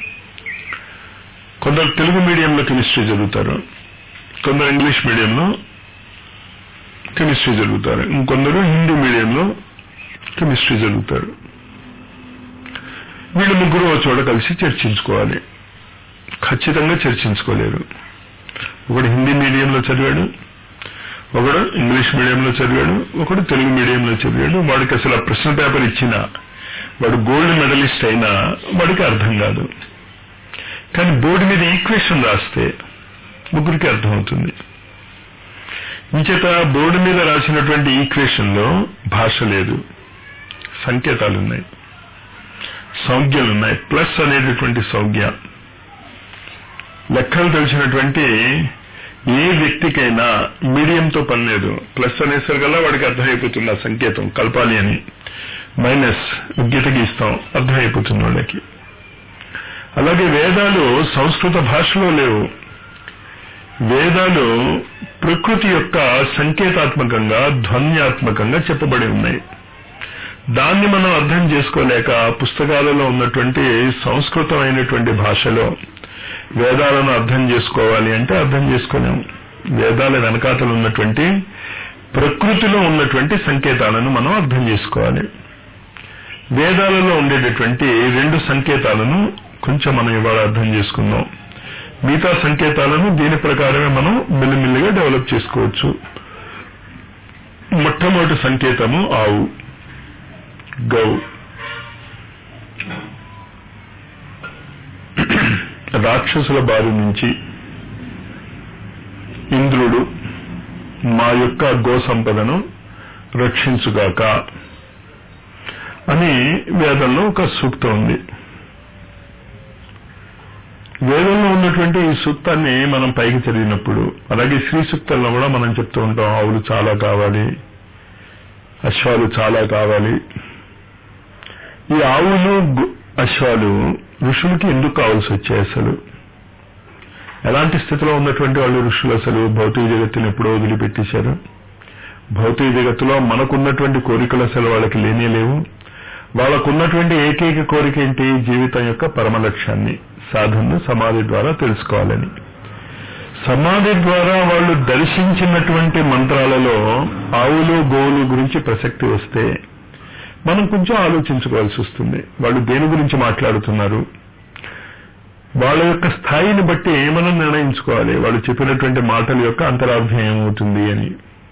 కొందరు తెలుగు మీడియంలో కెమిస్ట్రీ చదువుతారు కొందరు ఇంగ్లీష్ మీడియంలో కెమిస్ట్రీ చదువుతారు ఇంకొందరు హిందీ మీడియంలో కెమిస్ట్రీ చదువుతారు వీళ్ళు ముగ్గురు ఒక చోట కలిసి చర్చించుకోవాలి ఖచ్చితంగా చర్చించుకోలేరు ఒకడు హిందీ మీడియంలో చదివాడు ఒకడు ఇంగ్లీష్ మీడియంలో చదివాడు ఒకడు తెలుగు మీడియంలో చదివాడు వాడికి అసలు ఆ ప్రశ్న పేపర్ ఇచ్చినా వాడు గోల్డ్ మెడలిస్ట్ అయినా వాడికి అర్థం కాదు కానీ బోర్డు మీద ఈక్వేషన్ రాస్తే ముగ్గురికి అర్థమవుతుంది ఇంచేత బోర్డు మీద రాసినటువంటి ఈక్వేషన్ లో భాష లేదు సంకేతాలు ఉన్నాయి సంజ్ఞలు ఉన్నాయి ప్లస్ అనేటటువంటి సంజ్ఞ లెక్కలు తెలిసినటువంటి ఏ వ్యక్తికైనా మీడియంతో పని లేదు ప్లస్ అనేసరికల్లా వాడికి అర్థమైపోతుంది ఆ సంకేతం కలపాలి అని మైనస్ గీత గీస్తాం అర్థమైపోతుంది వాళ్ళకి అలాగే వేదాలు సంస్కృత భాషలో లేవు వేదాలు ప్రకృతి యొక్క సంకేతాత్మకంగా ధ్వన్యాత్మకంగా చెప్పబడి ఉన్నాయి దాన్ని మనం అర్థం చేసుకోలేక పుస్తకాలలో ఉన్నటువంటి సంస్కృతమైనటువంటి భాషలో వేదాలను అర్థం చేసుకోవాలి అంటే అర్థం చేసుకోలేము వేదాల వెనకాతలు ఉన్నటువంటి ప్రకృతిలో ఉన్నటువంటి సంకేతాలను మనం అర్థం చేసుకోవాలి వేదాలలో ఉండేటటువంటి రెండు సంకేతాలను కొంచెం మనం ఇవాళ అర్థం చేసుకుందాం మిగతా సంకేతాలను దీని ప్రకారమే మనం మెల్లిమెల్లిగా డెవలప్ చేసుకోవచ్చు మొట్టమొదటి సంకేతము ఆవు గౌ రాక్షసుల బారి నుంచి ఇంద్రుడు మా యొక్క గో సంపదను రక్షించుగాక అని వేదంలో ఒక సూక్తం ఉంది వేదంలో ఉన్నటువంటి ఈ సూక్తాన్ని మనం పైకి చదివినప్పుడు అలాగే శ్రీ సూక్తంలో కూడా మనం చెప్తూ ఉంటాం ఆవులు చాలా కావాలి అశ్వాలు చాలా కావాలి ఈ ఆవులు గు- అశ్వాలు ఋషులకి ఎందుకు కావాల్సి వచ్చాయి అసలు ఎలాంటి స్థితిలో ఉన్నటువంటి వాళ్ళు ఋషులు అసలు భౌతిక జగత్తుని ఎప్పుడో వదిలిపెట్టేశారు భౌతిక జగత్తులో మనకున్నటువంటి కోరికలు అసలు వాళ్ళకి లేనే లేవు వాళ్ళకున్నటువంటి ఏకైక కోరిక ఏంటి జీవితం యొక్క పరమ లక్ష్యాన్ని సాధనను సమాధి ద్వారా తెలుసుకోవాలని సమాధి ద్వారా వాళ్ళు దర్శించినటువంటి మంత్రాలలో ఆవులు గోవులు గురించి ప్రసక్తి వస్తే మనం కొంచెం ఆలోచించుకోవాల్సి వస్తుంది వాళ్ళు దేని గురించి మాట్లాడుతున్నారు వాళ్ళ యొక్క స్థాయిని బట్టి మనం నిర్ణయించుకోవాలి వాళ్ళు చెప్పినటువంటి మాటల యొక్క అంతరార్థం ఏమవుతుంది అని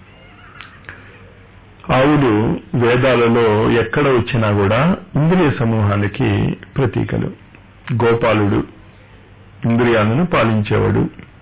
ఆవులు వేదాలలో ఎక్కడ వచ్చినా కూడా ఇంద్రియ సమూహానికి ప్రతీకలు గోపాలుడు ఇంద్రియాలను పాలించేవాడు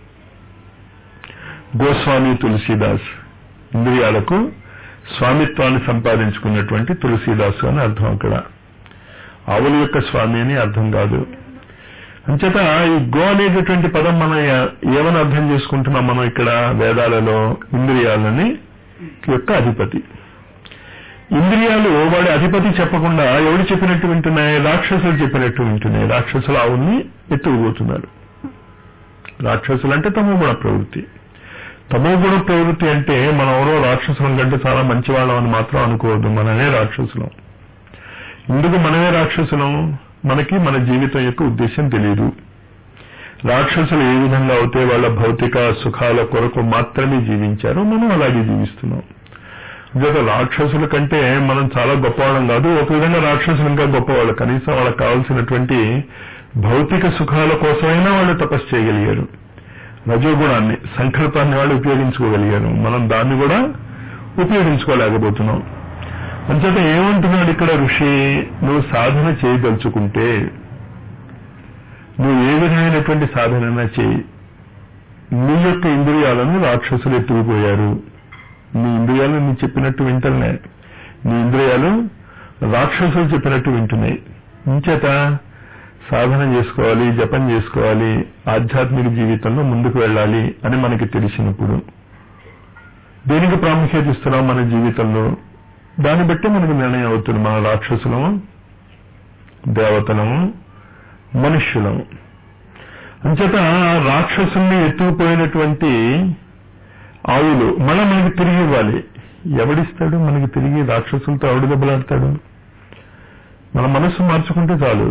గోస్వామి తులసీదాస్ ఇంద్రియాలకు స్వామిత్వాన్ని సంపాదించుకున్నటువంటి తులసీదాసు అని అర్థం అక్కడ ఆవుల యొక్క స్వామి అని అర్థం కాదు అంచేత ఈ గో అనేటటువంటి పదం మనం ఏ- ఏమని అర్థం చేసుకుంటున్నాం మనం ఇక్కడ వేదాలలో ఇంద్రియాలని యొక్క అధిపతి ఇంద్రియాలు వాడి అధిపతి చెప్పకుండా ఎవడు చెప్పినట్టు వింటున్నాయి రాక్షసులు చెప్పినట్టు వింటున్నాయి రాక్షసులు ఆవుల్ని ఎత్తుకుపోతున్నారు రాక్షసులు అంటే తమో గుణ ప్రవృత్తి తమో గుణ ప్రవృత్తి అంటే మనం ఎవరో రాక్షసులం కంటే చాలా మంచివాళ్ళం అని మాత్రం అనుకోవద్దు మనమే రాక్షసులం ఎందుకు మనమే రాక్షసులం మనకి మన జీవితం యొక్క ఉద్దేశం తెలియదు రాక్షసులు ఏ విధంగా అయితే వాళ్ళ భౌతిక సుఖాల కొరకు మాత్రమే జీవించారో మనం అలాగే జీవిస్తున్నాం ఇక రాక్షసుల కంటే మనం చాలా గొప్పవాళ్ళం కాదు ఒక విధంగా రాక్షసులు ఇంకా గొప్పవాళ్ళు కనీసం వాళ్ళకి కావాల్సినటువంటి భౌతిక సుఖాల కోసమైనా వాళ్ళు తపస్సు చేయగలిగారు రజోగుణాన్ని సంకల్పాన్ని వాళ్ళు ఉపయోగించుకోగలిగారు మనం దాన్ని కూడా ఉపయోగించుకోలేకపోతున్నాం అంచేత ఏమంటున్నాడు ఇక్కడ ఋషి నువ్వు సాధన చేయదలుచుకుంటే నువ్వు ఏ విధమైనటువంటి సాధనైనా చేయి నీ యొక్క ఇంద్రియాలను రాక్షసులు ఎత్తుకుపోయారు నీ ఇంద్రియాలు నీ చెప్పినట్టు వింటున్నాయి నీ ఇంద్రియాలు రాక్షసులు చెప్పినట్టు వింటున్నాయి ఇంచేత సాధన చేసుకోవాలి జపం చేసుకోవాలి ఆధ్యాత్మిక జీవితంలో ముందుకు వెళ్ళాలి అని మనకి తెలిసినప్పుడు దేనికి ప్రాముఖ్యత ఇస్తున్నాం మన జీవితంలో దాన్ని బట్టి మనకు నిర్ణయం అవుతుంది మన రాక్షసులము దేవతలము మనుష్యులము అంచేత రాక్షసుల్ని ఎత్తుకుపోయినటువంటి ఆవులు మళ్ళా మనకి తిరిగి ఇవ్వాలి ఎవడిస్తాడు మనకి తిరిగి రాక్షసులతో ఆవిడ దెబ్బలాడతాడు మన మనస్సు మార్చుకుంటే చాలు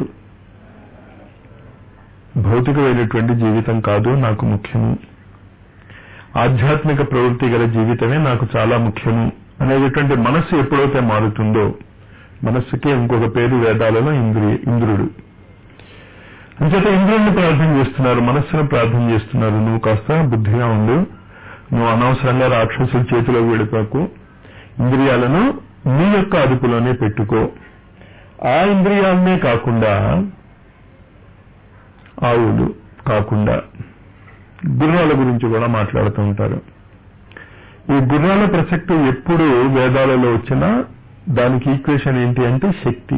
భౌతికమైనటువంటి జీవితం కాదు నాకు ముఖ్యము ఆధ్యాత్మిక ప్రవృత్తి గల జీవితమే నాకు చాలా ముఖ్యము అనేటటువంటి మనస్సు ఎప్పుడైతే మారుతుందో మనస్సుకి ఇంకొక పేరు వేదాలలో ఇంద్రియ ఇంద్రుడు అంచేత ఇంద్రుడిని ప్రార్థన చేస్తున్నారు మనస్సును ప్రార్థన చేస్తున్నారు నువ్వు కాస్త బుద్ధిగా ఉండు నువ్వు అనవసరంగా రాక్షసుల చేతిలో వెళ్ళిపోకు ఇంద్రియాలను నీ యొక్క అదుపులోనే పెట్టుకో ఆ ఇంద్రియాలనే కాకుండా ఆవులు కాకుండా గుర్రాల గురించి కూడా మాట్లాడుతూ ఉంటారు ఈ గుర్రాల ప్రసక్తి ఎప్పుడు వేదాలలో వచ్చినా దానికి ఈక్వేషన్ ఏంటి అంటే శక్తి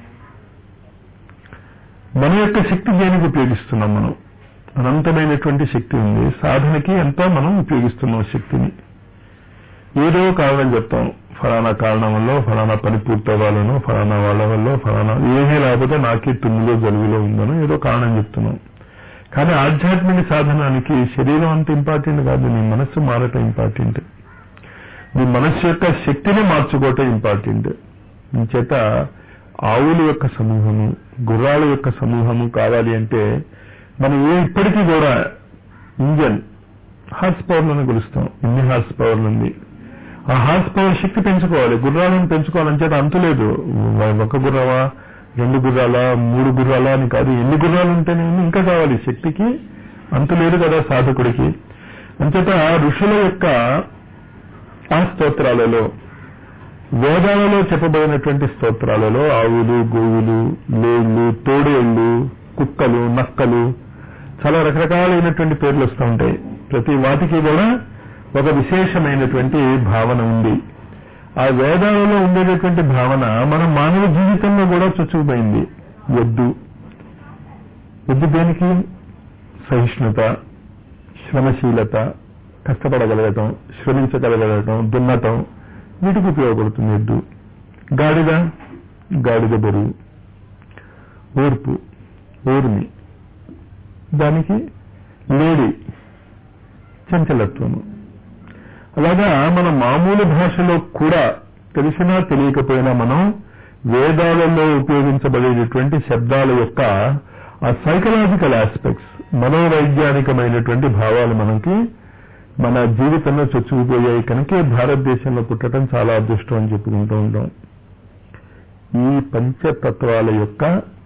మన యొక్క శక్తి దేనికి ఉపయోగిస్తున్నాం మనం అనంతమైనటువంటి శక్తి ఉంది సాధనకి ఎంతో మనం ఉపయోగిస్తున్నాం శక్తిని ఏదో కారణం చెప్తాం ఫలానా కారణం వల్ల ఫలానా పని పూర్తవ్వాలను ఫలానా వాళ్ళ వల్ల ఫలానా ఏమీ లేకపోతే నాకే తుమ్ములో జలుబులో ఉందనో ఏదో కారణం చెప్తున్నాం కానీ ఆధ్యాత్మిక సాధనానికి శరీరం అంత ఇంపార్టెంట్ కాదు నీ మనస్సు మారటం ఇంపార్టెంట్ నీ మనస్సు యొక్క శక్తిని మార్చుకోవటం ఇంపార్టెంట్ చేత ఆవుల యొక్క సమూహము గుర్రాల యొక్క సమూహము కావాలి అంటే మనం ఏ ఇప్పటికీ కూడా ఇంజన్ హార్స్ పవర్లను కొలుస్తాం ఎన్ని హార్స్ పవర్లు ఉంది ఆ హార్స్ పవర్ శక్తి పెంచుకోవాలి గుర్రాలను పెంచుకోవాలని చేత అంతులేదు ఒక గుర్రవా రెండు గుర్రాలా మూడు గుర్రాలా అని కాదు ఎన్ని గుర్రాలు ఉంటేనే ఇంకా కావాలి శక్తికి అంతు లేదు కదా సాధకుడికి అంచేత ఋషుల యొక్క ఆ స్తోత్రాలలో వేదాలలో చెప్పబడినటువంటి స్తోత్రాలలో ఆవులు గోవులు లేళ్లు తోడేళ్లు కుక్కలు నక్కలు చాలా రకరకాలైనటువంటి పేర్లు వస్తూ ఉంటాయి ప్రతి వాటికి కూడా ఒక విశేషమైనటువంటి భావన ఉంది ఆ వేదాలలో ఉండేటటువంటి భావన మన మానవ జీవితంలో కూడా చొచ్చుకుపోయింది వద్దు వద్దు దేనికి సహిష్ణుత శ్రమశీలత కష్టపడగలగటం శ్రమించగలగటం దున్నటం వీటికి ఉపయోగపడుతుంది ఎద్దు గాడిద గాడిద బరువు ఓర్పు ఓర్మి దానికి లేడి చంచలత్వము అలాగా మన మామూలు భాషలో కూడా తెలిసినా తెలియకపోయినా మనం వేదాలలో ఉపయోగించబడేటటువంటి శబ్దాల యొక్క ఆ సైకలాజికల్ ఆస్పెక్ట్స్ మనోవైజ్ఞానికమైనటువంటి భావాలు మనకి మన జీవితంలో చొచ్చుకుపోయాయి కనుక భారతదేశంలో పుట్టడం చాలా అదృష్టం అని చెప్పుకుంటూ ఉంటాం ఈ పంచతత్వాల యొక్క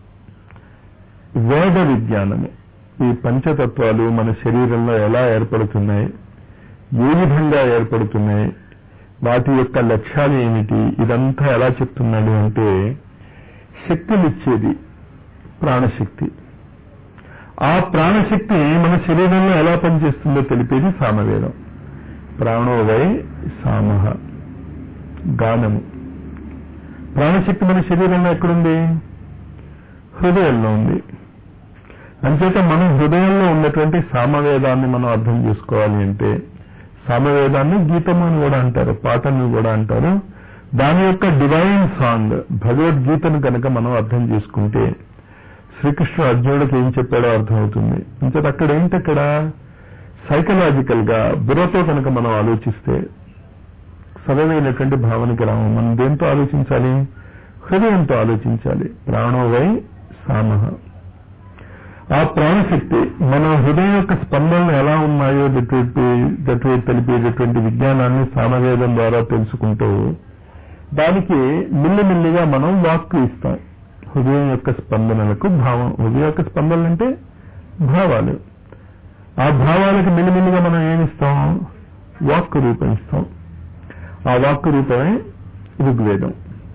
వేద విజ్ఞానము ఈ పంచతత్వాలు మన శరీరంలో ఎలా ఏర్పడుతున్నాయి ఏ విధంగా ఏర్పడుతున్నాయి వాటి యొక్క లక్ష్యాలు ఏమిటి ఇదంతా ఎలా చెప్తున్నాడు అంటే శక్తినిచ్చేది ప్రాణశక్తి ఆ ప్రాణశక్తి మన శరీరంలో ఎలా పనిచేస్తుందో తెలిపేది సామవేదం ప్రాణోవై సామహ గానము ప్రాణశక్తి మన శరీరంలో ఎక్కడుంది హృదయంలో ఉంది అంచేత మనం హృదయంలో ఉన్నటువంటి సామవేదాన్ని మనం అర్థం చేసుకోవాలి అంటే సామవేదాన్ని గీతము అని కూడా అంటారు పాటను కూడా అంటారు దాని యొక్క డివైన్ సాంగ్ భగవద్గీతను కనుక మనం అర్థం చేసుకుంటే శ్రీకృష్ణుడు అర్జునుడికి ఏం చెప్పాడో అర్థమవుతుంది అంచేత అక్కడ ఏంటి అక్కడ సైకలాజికల్ గా బుర్రతో కనుక మనం ఆలోచిస్తే సరైనటువంటి భావనకి రాము మనం దేంతో ఆలోచించాలి హృదయంతో ఆలోచించాలి ప్రాణోవై సామహ ఆ ప్రాణశక్తి మన హృదయం యొక్క స్పందనలు ఎలా ఉన్నాయో తెలిపేటటువంటి విజ్ఞానాన్ని సామవేదం ద్వారా తెలుసుకుంటూ దానికి మిల్లిమిల్లిగా మనం వాక్కు ఇస్తాం హృదయం యొక్క స్పందనలకు భావం హృదయం యొక్క స్పందనలు అంటే భావాలు ఆ భావాలకు మిల్లిమిల్లిగా మనం ఏమిస్తాం వాక్కు రూపం ఇస్తాం ఆ వాక్కు రూపమే ఋగ్వేదం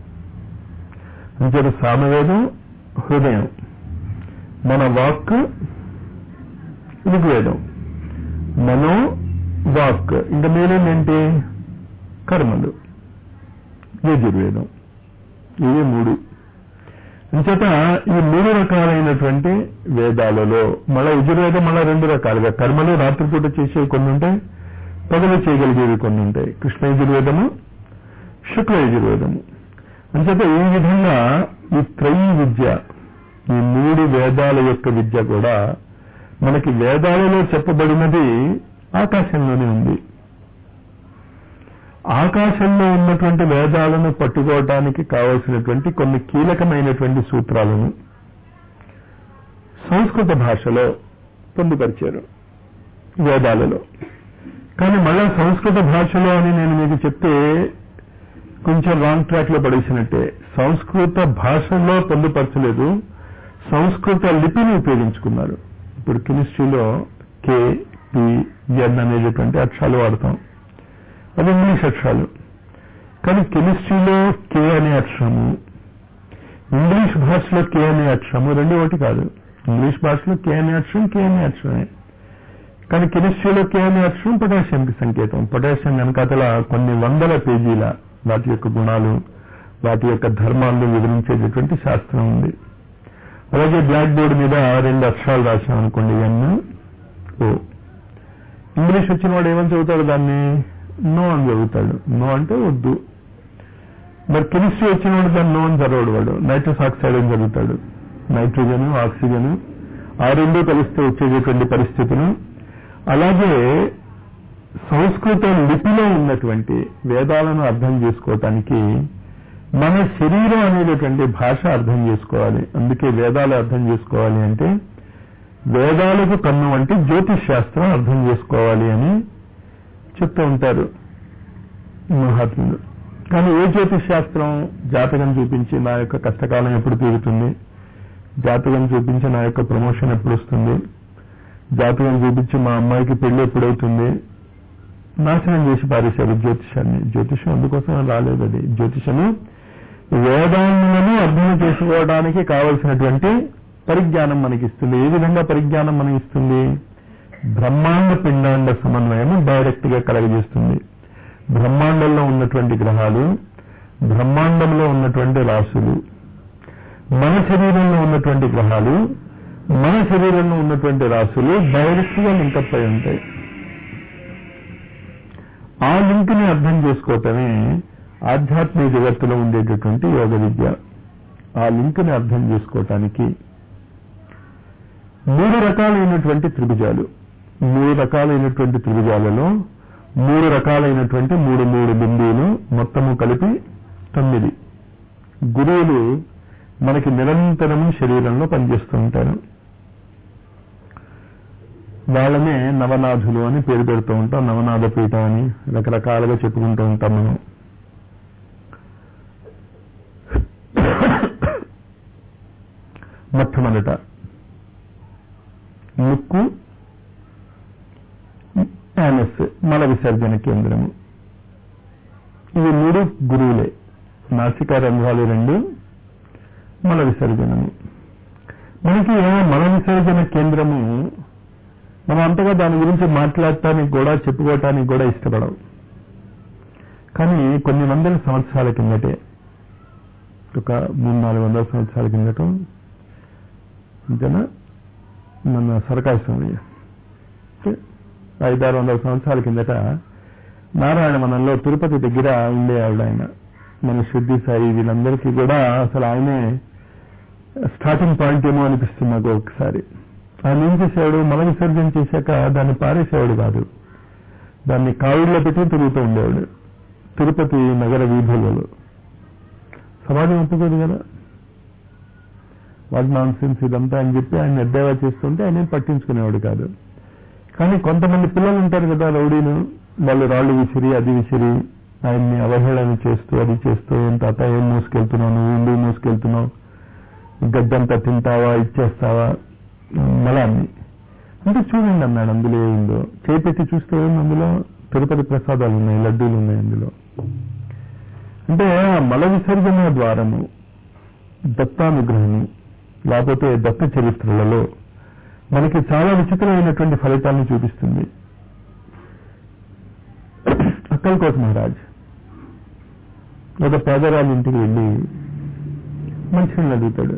అంచేత సామవేదం హృదయం మన వాక్ ఋగ్వేదం మనో వాక్ ఇంకా మీరేంటంటే కర్మలు యజుర్వేదం ఇవి మూడు అంచేత ఈ మూడు రకాలైనటువంటి వేదాలలో మళ్ళా యజుర్వేదం మళ్ళా రెండు రకాలుగా కర్మలు రాత్రిపూట చేసేవి కొన్ని ఉంటాయి పొగలు చేయగలిగేవి కొన్ని ఉంటాయి కృష్ణ యజుర్వేదము శుక్ల యజుర్వేదము అంచేత ఈ విధంగా ఈ త్రయీ విద్య ఈ మూడు వేదాల యొక్క విద్య కూడా మనకి వేదాలలో చెప్పబడినది ఆకాశంలోనే ఉంది ఆకాశంలో ఉన్నటువంటి వేదాలను పట్టుకోవటానికి కావలసినటువంటి కొన్ని కీలకమైనటువంటి సూత్రాలను సంస్కృత భాషలో పొందుపరిచారు వేదాలలో కానీ మళ్ళా సంస్కృత భాషలో అని నేను మీకు చెప్తే కొంచెం రాంగ్ ట్రాక్ లో పడేసినట్టే సంస్కృత భాషలో పొందుపరచలేదు సంస్కృత లిపిని ఉపయోగించుకున్నారు ఇప్పుడు కెమిస్ట్రీలో కే పి ఎన్ అనేటటువంటి అక్షరాలు వాడతాం అది ఇంగ్లీష్ అక్షరాలు కానీ కెమిస్ట్రీలో కే అనే అక్షరము ఇంగ్లీష్ భాషలో కే అనే అక్షరము రెండు ఒకటి కాదు ఇంగ్లీష్ భాషలో కే అనే అక్షరం కే అనే అక్షరమే కానీ కెమిస్ట్రీలో కే అనే అక్షరం పొటాషియంకి సంకేతం పొటాషియం వెనకాతల కొన్ని వందల పేజీల వాటి యొక్క గుణాలు వాటి యొక్క ధర్మాలను వివరించేటటువంటి శాస్త్రం ఉంది అలాగే బ్లాక్ బోర్డు మీద రెండు అక్షరాలు రాశాం అనుకోండి ఎన్ ఓ ఇంగ్లీష్ వచ్చిన వాడు ఏమని చదువుతాడు దాన్ని నో అని చదువుతాడు నో అంటే వద్దు మరి కెమిస్ట్రీ వచ్చిన వాడు దాన్ని నో అని చదవడు వాడు నైట్రస్ ఆక్సైడ్ అని చదువుతాడు నైట్రోజన్ ఆక్సిజన్ ఆ రెండు కలిస్తే వచ్చేటటువంటి పరిస్థితులు అలాగే సంస్కృత లిపిలో ఉన్నటువంటి వేదాలను అర్థం చేసుకోవటానికి మన శరీరం అనేటటువంటి భాష అర్థం చేసుకోవాలి అందుకే వేదాలు అర్థం చేసుకోవాలి అంటే వేదాలకు కన్ను వంటి జ్యోతిష్ శాస్త్రం అర్థం చేసుకోవాలి అని చెప్తూ ఉంటారు మహాత్ములు కానీ ఏ జ్యోతిష్ శాస్త్రం జాతకం చూపించి నా యొక్క కష్టకాలం ఎప్పుడు తీరుతుంది జాతకం చూపించి నా యొక్క ప్రమోషన్ ఎప్పుడు వస్తుంది జాతకం చూపించి మా అమ్మాయికి పెళ్లి ఎప్పుడవుతుంది నాశనం చేసి పారేశారు జ్యోతిషాన్ని జ్యోతిషం అందుకోసం రాలేదు అది జ్యోతిషము వేదాంగులను అర్థం చేసుకోవడానికి కావలసినటువంటి పరిజ్ఞానం మనకిస్తుంది ఏ విధంగా పరిజ్ఞానం మనకి ఇస్తుంది బ్రహ్మాండ పిండాండ సమన్వయం డైరెక్ట్ గా కలగజేస్తుంది బ్రహ్మాండంలో ఉన్నటువంటి గ్రహాలు బ్రహ్మాండంలో ఉన్నటువంటి రాసులు మన శరీరంలో ఉన్నటువంటి గ్రహాలు మన శరీరంలో ఉన్నటువంటి రాసులు డైరెక్ట్ గా లింకప్ అయి ఉంటాయి ఆ లింక్ ని అర్థం చేసుకోవటమే ఆధ్యాత్మిక జగత్తులో ఉండేటటువంటి యోగ విద్య ఆ లింక్ ని అర్థం చేసుకోవటానికి మూడు రకాలైనటువంటి త్రిభుజాలు మూడు రకాలైనటువంటి త్రిభుజాలలో మూడు రకాలైనటువంటి మూడు మూడు బిందువులు మొత్తము కలిపి తొమ్మిది గురువులు మనకి నిరంతరము శరీరంలో పనిచేస్తూ ఉంటారు వాళ్ళనే నవనాథులు అని పేరు పెడుతూ ఉంటాం నవనాథ పీఠం అని రకరకాలుగా చెప్పుకుంటూ ఉంటాం మనం మొట్టమొదట ముక్కు యానస్ మల విసర్జన కేంద్రము ఇవి మూడు గురువులే నాసికా రంధ్రాలు రెండు మల విసర్జనము మనకి మల విసర్జన కేంద్రము మనం అంతగా దాని గురించి మాట్లాడటానికి కూడా చెప్పుకోవటానికి కూడా ఇష్టపడవు కానీ కొన్ని వందల సంవత్సరాల కిందటే ఒక మూడు నాలుగు వందల సంవత్సరాల కిందట అంతేనా మన సరకాయ సమయ ఐదారు వందల సంవత్సరాల కిందట నారాయణ వనంలో తిరుపతి దగ్గర ఉండే ఆవిడ ఆయన మన శుద్ధి సాయి వీళ్ళందరికీ కూడా అసలు ఆయనే స్టార్టింగ్ పాయింట్ ఏమో అనిపిస్తుంది నాకు ఒకసారి ఆయన ఏం చేసేవాడు మల విసర్జన చేశాక దాన్ని పారేసేవాడు కాదు దాన్ని కావిడిలో పెట్టి తిరుగుతూ ఉండేవాడు తిరుపతి నగర వీధులలో సమాజం ఒప్పుకోదు కదా వాట్ నాన్ సెన్స్ ఇదంతా అని చెప్పి ఆయన ఎద్దేవా చేస్తుంటే ఆయన ఏం పట్టించుకునేవాడు కాదు కానీ కొంతమంది పిల్లలు ఉంటారు కదా రౌడీలు వాళ్ళు రాళ్ళు విసిరి అది విసిరి ఆయన్ని అవహేళన చేస్తూ అది చేస్తూ తాత ఏం మోసుకెళ్తున్నావు నువ్వు ఎందుకు మోసుకెళ్తున్నావు గడ్డంతా తింటావా ఇచ్చేస్తావా మలాన్ని అంటే చూడండి అన్నాడు అందులో ఏముందో చేపెట్టి చూస్తే ఏముంది అందులో తిరుపతి ప్రసాదాలు ఉన్నాయి లడ్డూలు ఉన్నాయి అందులో అంటే ఆ మల విసర్జన ద్వారము దత్తానుగ్రహము లేకపోతే దత్త చరిత్రలలో మనకి చాలా విచిత్రమైనటువంటి ఫలితాలను చూపిస్తుంది అక్కల్కోట్ మహారాజ్ ఒక పేదరాలు ఇంటికి వెళ్ళి మంచినీళ్ళు అడుగుతాడు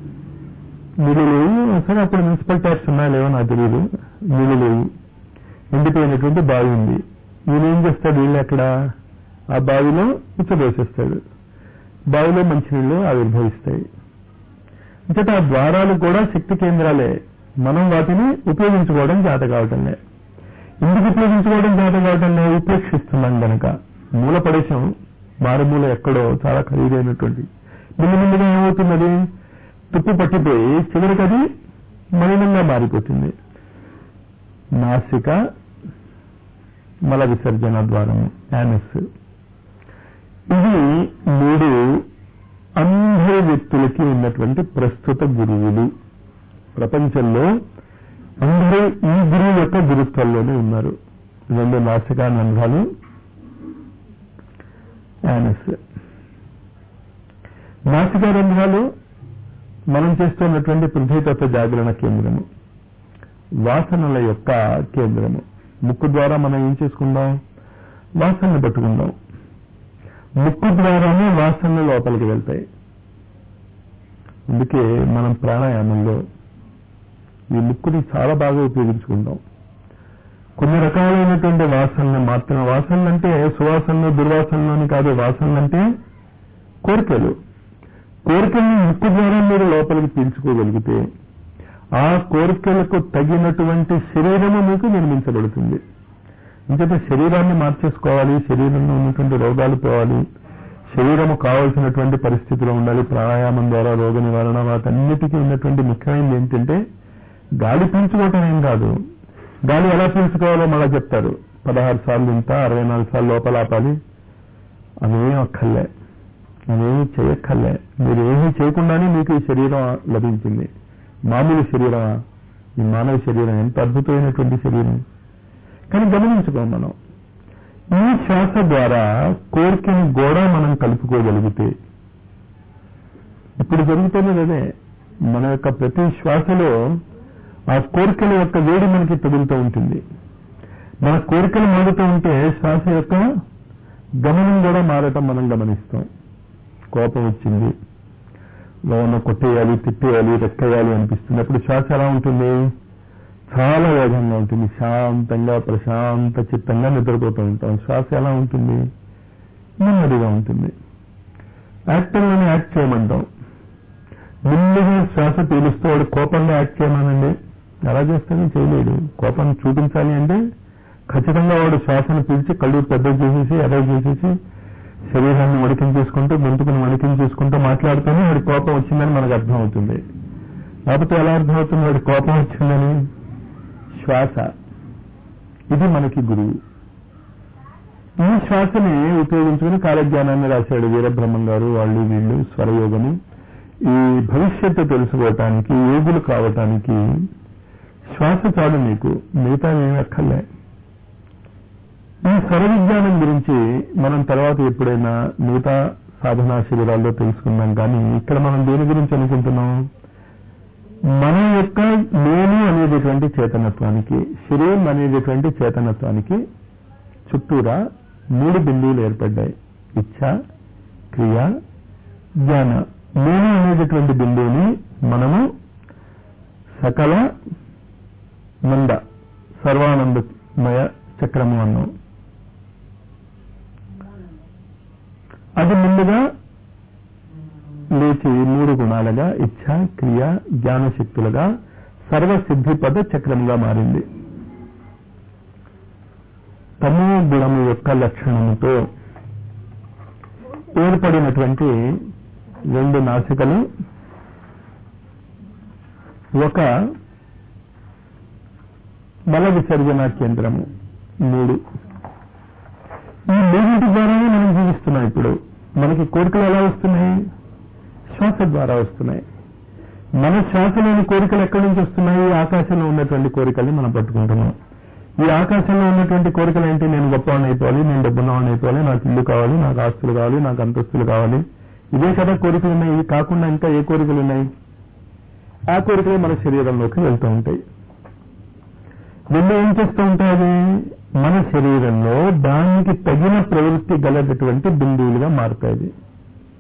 నీళ్ళు లేవు సరే అప్పుడు మున్సిపల్ ట్యాక్స్ ఉన్నాయో లేవో నాకు తెలియదు నీళ్ళు లేవు ఎండిపోయినటువంటి బావి ఉంది ఈయన ఏం చేస్తాడు వీళ్ళు ఎక్కడ ఆ బావిలో ఉచ్చబోసేస్తాడు బావిలో మంచినీళ్ళు ఆవిర్భవిస్తాయి అంతటా ఆ ద్వారాలు కూడా శక్తి కేంద్రాలే మనం వాటిని ఉపయోగించుకోవడం చేత కావటంలే ఎందుకు ఉపయోగించుకోవడం చేత కావటంలే ఉపేక్షిస్తున్నాం గనక మూల ప్రదేశం మారుమూల ఎక్కడో చాలా ఖరీదైనటువంటి ముందు ముందుగా ఏమవుతున్నది తుప్పు పట్టిపోయి చివరికి అది మలినంగా మారిపోతుంది నాసిక మల విసర్జన ద్వారము యానస్ ఇది మూడు అందరి వ్యక్తులకి ఉన్నటువంటి ప్రస్తుత గురువులు ప్రపంచంలో అందరూ ఈ గురువు యొక్క గురుత్వంలోనే ఉన్నారు రెండు నాసికా నందాలు యానస్ నాసికా రంధ్రాలు మనం చేస్తున్నటువంటి పృథ్వీతత్వ జాగరణ కేంద్రము వాసనల యొక్క కేంద్రము ముక్కు ద్వారా మనం ఏం చేసుకుందాం వాసనలు పట్టుకుందాం ముక్కు ద్వారానే వాసనలు లోపలికి వెళ్తాయి అందుకే మనం ప్రాణాయామంలో ఈ ముక్కుని చాలా బాగా ఉపయోగించుకుంటాం కొన్ని రకాలైనటువంటి వాసనలు మాత్రం వాసనలు అంటే సువాసనలు దుర్వాసనలు అని కాదు వాసనలు అంటే కోరికలు కోరికల్ని ముక్కు ద్వారా మీరు లోపలికి పీల్చుకోగలిగితే ఆ కోరికలకు తగినటువంటి శరీరము మీకు నిర్మించబడుతుంది అంచేత శరీరాన్ని మార్చేసుకోవాలి శరీరంలో ఉన్నటువంటి రోగాలు పోవాలి శరీరము కావలసినటువంటి పరిస్థితిలో ఉండాలి ప్రాణాయామం ద్వారా రోగ నివారణ వాటన్నిటికీ ఉన్నటువంటి ముఖ్యమైనది ఏంటంటే గాలి పీల్చుకోవటం ఏం కాదు గాలి ఎలా పీల్చుకోవాలో మళ్ళా చెప్తారు పదహారు సార్లు ఇంత అరవై నాలుగు సార్లు లోపల ఆపాలి అవేం అక్కర్లే అవేమీ చేయక్కర్లే మీరు ఏమీ చేయకుండానే మీకు ఈ శరీరం లభించింది మామూలు శరీరమా ఈ మానవ శరీరం ఎంత అద్భుతమైనటువంటి శరీరం కానీ గమనించుకోం మనం ఈ శ్వాస ద్వారా కోరికని కూడా మనం కలుపుకోగలిగితే ఇప్పుడు జరుగుతున్నది అదే మన యొక్క ప్రతి శ్వాసలో ఆ కోరికల యొక్క వేడి మనకి తగులుతూ ఉంటుంది మన కోరికలు మారుతూ ఉంటే శ్వాస యొక్క గమనం కూడా మారటం మనం గమనిస్తాం కోపం వచ్చింది ఏమన్నా కొట్టేయాలి తిట్టేయాలి రెక్కేయాలి అనిపిస్తుంది అప్పుడు శ్వాస ఎలా ఉంటుంది చాలా వేగంగా ఉంటుంది శాంతంగా ప్రశాంత చిత్తంగా నిద్రపోతూ ఉంటాం శ్వాస ఎలా ఉంటుంది నెమ్మదిగా ఉంటుంది యాక్టర్లను యాక్ట్ చేయమంటాం ముందుగా శ్వాస పీలుస్తూ వాడు కోపంగా యాక్ట్ చేయమనండి ఎలా చేస్తాడో చేయలేడు కోపం చూపించాలి అంటే ఖచ్చితంగా వాడు శ్వాసను పీల్చి కళ్ళు పెద్ద చేసేసి ఎర్ర చేసేసి శరీరాన్ని వడికించేసుకుంటూ గొంతుకుని వడికించేసుకుంటూ మాట్లాడుతూనే వాడి కోపం వచ్చిందని మనకు అర్థమవుతుంది లేకపోతే ఎలా అర్థమవుతుంది వాడి కోపం వచ్చిందని శ్వాస ఇది మనకి గురువు ఈ శ్వాసని ఉపయోగించుకుని కాలజ్ఞానాన్ని రాశాడు వీరబ్రహ్మం గారు వాళ్ళు వీళ్ళు స్వరయోగము ఈ భవిష్యత్తు తెలుసుకోవటానికి యోగులు కావటానికి శ్వాస చాలు మీకు మిగతా ఏమి అక్కర్లే ఈ స్వర విజ్ఞానం గురించి మనం తర్వాత ఎప్పుడైనా మిగతా సాధనా శిబిరాల్లో తెలుసుకుందాం కానీ ఇక్కడ మనం దేని గురించి అనుకుంటున్నాం మన యొక్క నేను అనేటటువంటి చేతనత్వానికి శరీరం అనేటటువంటి చేతనత్వానికి చుట్టూరా మూడు బిందువులు ఏర్పడ్డాయి ఇచ్ఛ క్రియ జ్ఞాన నేను అనేటటువంటి బిందువుని మనము సకల నంద సర్వానందమయ చక్రము అన్నాం అది ముందుగా లేచి మూడు గుణాలుగా ఇచ్ఛ క్రియ జ్ఞాన శక్తులుగా సర్వసిద్ధిపద చక్రంగా మారింది తమో గుణము యొక్క లక్షణముతో ఏర్పడినటువంటి రెండు నాసికలు ఒక మల విసర్జన కేంద్రము మూడు ఈ మూడింటి ద్వారానే మనం జీవిస్తున్నాం ఇప్పుడు మనకి కోరికలు ఎలా వస్తున్నాయి శ్వాస ద్వారా వస్తున్నాయి మన శ్వాసలోని కోరికలు ఎక్కడి నుంచి వస్తున్నాయి ఆకాశంలో ఉన్నటువంటి కోరికల్ని మనం పట్టుకుంటున్నాం ఈ ఆకాశంలో ఉన్నటువంటి కోరికలు ఏంటి నేను గొప్పవాడిని అయిపోవాలి నేను డబ్బున్నవాడిని అయిపోవాలి నాకు ఇల్లు కావాలి నాకు ఆస్తులు కావాలి నాకు అంతస్తులు కావాలి ఇదే కదా కోరికలు ఉన్నాయి ఇవి కాకుండా ఇంకా ఏ కోరికలు ఉన్నాయి ఆ కోరికలు మన శరీరంలోకి వెళ్తూ ఉంటాయి వెళ్ళి ఏం చేస్తూ ఉంటాయి మన శరీరంలో దానికి తగిన ప్రవృత్తి గలటటువంటి బిందువులుగా మారుతాయి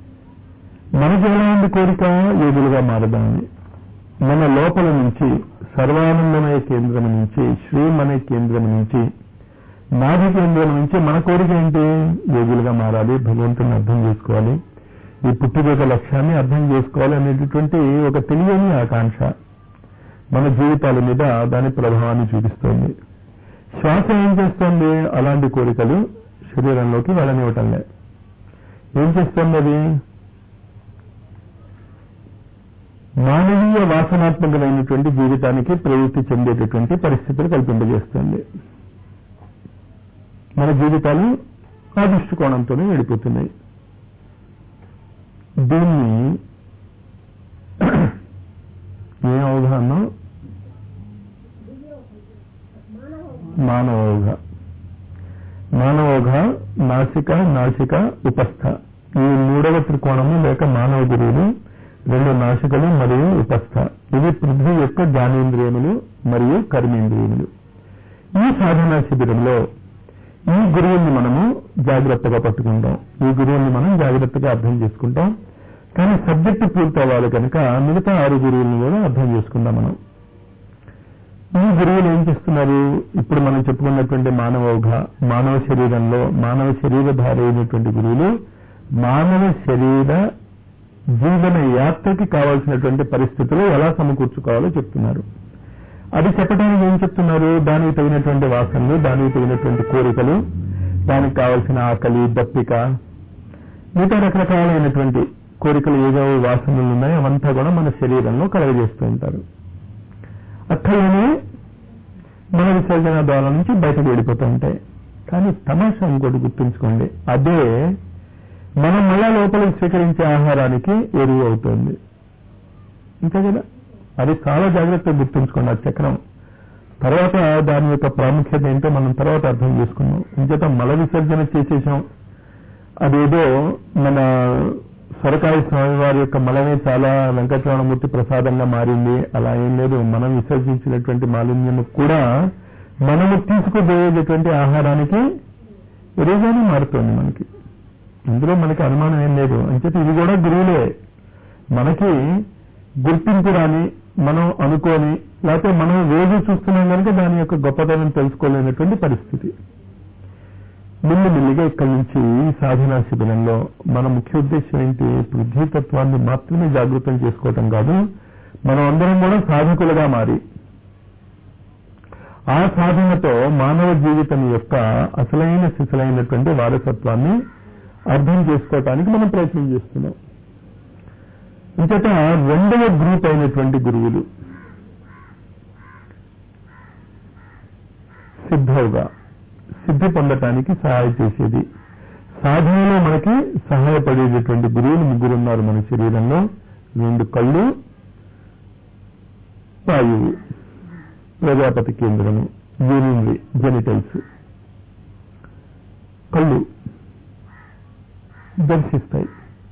మనకి ఎలా ఉంది కోరిక ఏదులుగా మారదాన్ని మన లోపల నుంచి సర్వానందమయ కేంద్రం నుంచి శ్రీం అనే కేంద్రం నుంచి నాభి కేంద్రం నుంచి మన కోరిక ఏంటి యోగులుగా మారాలి భగవంతుని అర్థం చేసుకోవాలి ఈ పుట్టిన యొక్క లక్ష్యాన్ని అర్థం చేసుకోవాలి అనేటటువంటి ఒక తెలియని ఆకాంక్ష మన జీవితాల మీద దాని ప్రభావాన్ని చూపిస్తోంది శ్వాస ఏం చేస్తోంది అలాంటి కోరికలు శరీరంలోకి వెళ్ళనివ్వటం లే ఏం చేస్తోంది అది మానవీయ వాసనాత్మకమైనటువంటి జీవితానికి ప్రవృత్తి చెందేటటువంటి పరిస్థితులు కల్పింపజేస్తుంది మన జీవితాలు ఆ దృష్టికోణంతోనే వెళ్ళిపోతున్నాయి దీన్ని ఏ అవగాహన మానవోఘ మానవోఘ నాసిక నాసిక ఉపస్థ ఈ మూడవ త్రికోణము లేక మానవ గురువులు రెండు నాసికలు మరియు ఉపస్థ ఇవి పృథ్వీ యొక్క జ్ఞానేంద్రియములు మరియు కర్మేంద్రియములు ఈ సాధనా శిబిరంలో ఈ గురువుల్ని మనము జాగ్రత్తగా పట్టుకుంటాం ఈ గురువుల్ని మనం జాగ్రత్తగా అర్థం చేసుకుంటాం కానీ సబ్జెక్టు పూర్తవ్వాలి కనుక మిగతా ఆరు గురువుల్ని కూడా అర్థం చేసుకుందాం మనం ఈ గురువులు ఏం చేస్తున్నారు ఇప్పుడు మనం చెప్పుకున్నటువంటి మానవోఘ మానవ శరీరంలో మానవ శరీరధారి అయినటువంటి గురువులు మానవ శరీర జీవన యాత్రకి కావాల్సినటువంటి పరిస్థితులు ఎలా సమకూర్చుకోవాలో చెప్తున్నారు అది చెప్పడానికి ఏం చెప్తున్నారు దానికి తగినటువంటి వాసనలు దానికి తగినటువంటి కోరికలు దానికి కావలసిన ఆకలి దప్పిక మిగతా రకరకాలైనటువంటి కోరికలు ఏదో వాసనలు ఉన్నాయో అవంతా కూడా మన శరీరంలో కలగజేస్తూ ఉంటారు అక్కడనే మన విసర్జన ద్వారం నుంచి బయటకు వెళ్ళిపోతూ ఉంటాయి కానీ తమాషా ఇంకోటి గుర్తుంచుకోండి అదే మనం మళ్ళా లోపలికి స్వీకరించే ఆహారానికి ఎరువు అవుతుంది అంతే కదా అది చాలా జాగ్రత్తగా గుర్తుంచుకోండి ఆ చక్రం తర్వాత దాని యొక్క ప్రాముఖ్యత ఏంటో మనం తర్వాత అర్థం చేసుకున్నాం ఇంచేత మల విసర్జన చేసేసాం అదేదో మన సొరకాయ స్వామి వారి యొక్క మలమే చాలా వెంకటరమణమూర్తి ప్రసాదంగా మారింది అలా ఏం లేదు మనం విసర్జించినటువంటి మాలిన్యము కూడా మనము తీసుకుపోయేటటువంటి ఆహారానికి ఎరువుగానే మారుతోంది మనకి ఇందులో మనకి అనుమానం ఏం లేదు అంచేత ఇది కూడా గురువులే మనకి గుర్తింపు రాని మనం అనుకోని లేకపోతే మనం రోజు చూస్తున్నాం కనుక దాని యొక్క గొప్పతనం తెలుసుకోలేనటువంటి పరిస్థితి మెల్లిమెల్లిగా ఇక్కడి నుంచి ఈ సాధనా శిబిరంలో మన ముఖ్య ఉద్దేశం ఏంటి పృథ్వీతత్వాన్ని మాత్రమే జాగృతం చేసుకోవటం కాదు మనం అందరం కూడా సాధకులుగా మారి ఆ సాధనతో మానవ జీవితం యొక్క అసలైన శిశులైనటువంటి వారసత్వాన్ని అర్థం చేసుకోవటానికి మనం ప్రయత్నం చేస్తున్నాం ఇంకట రెండవ గ్రూప్ అయినటువంటి గురువులు సిద్ధవుగా సిద్ధి పొందటానికి సహాయం చేసేది సాధనలో మనకి సహాయపడేటటువంటి గురువులు ముగ్గురు ఉన్నారు మన శరీరంలో రెండు కళ్ళు వాయువు ప్రజాపతి కేంద్రము యూరినరీ జెనిటల్స్ కళ్ళు దర్శిస్తాయి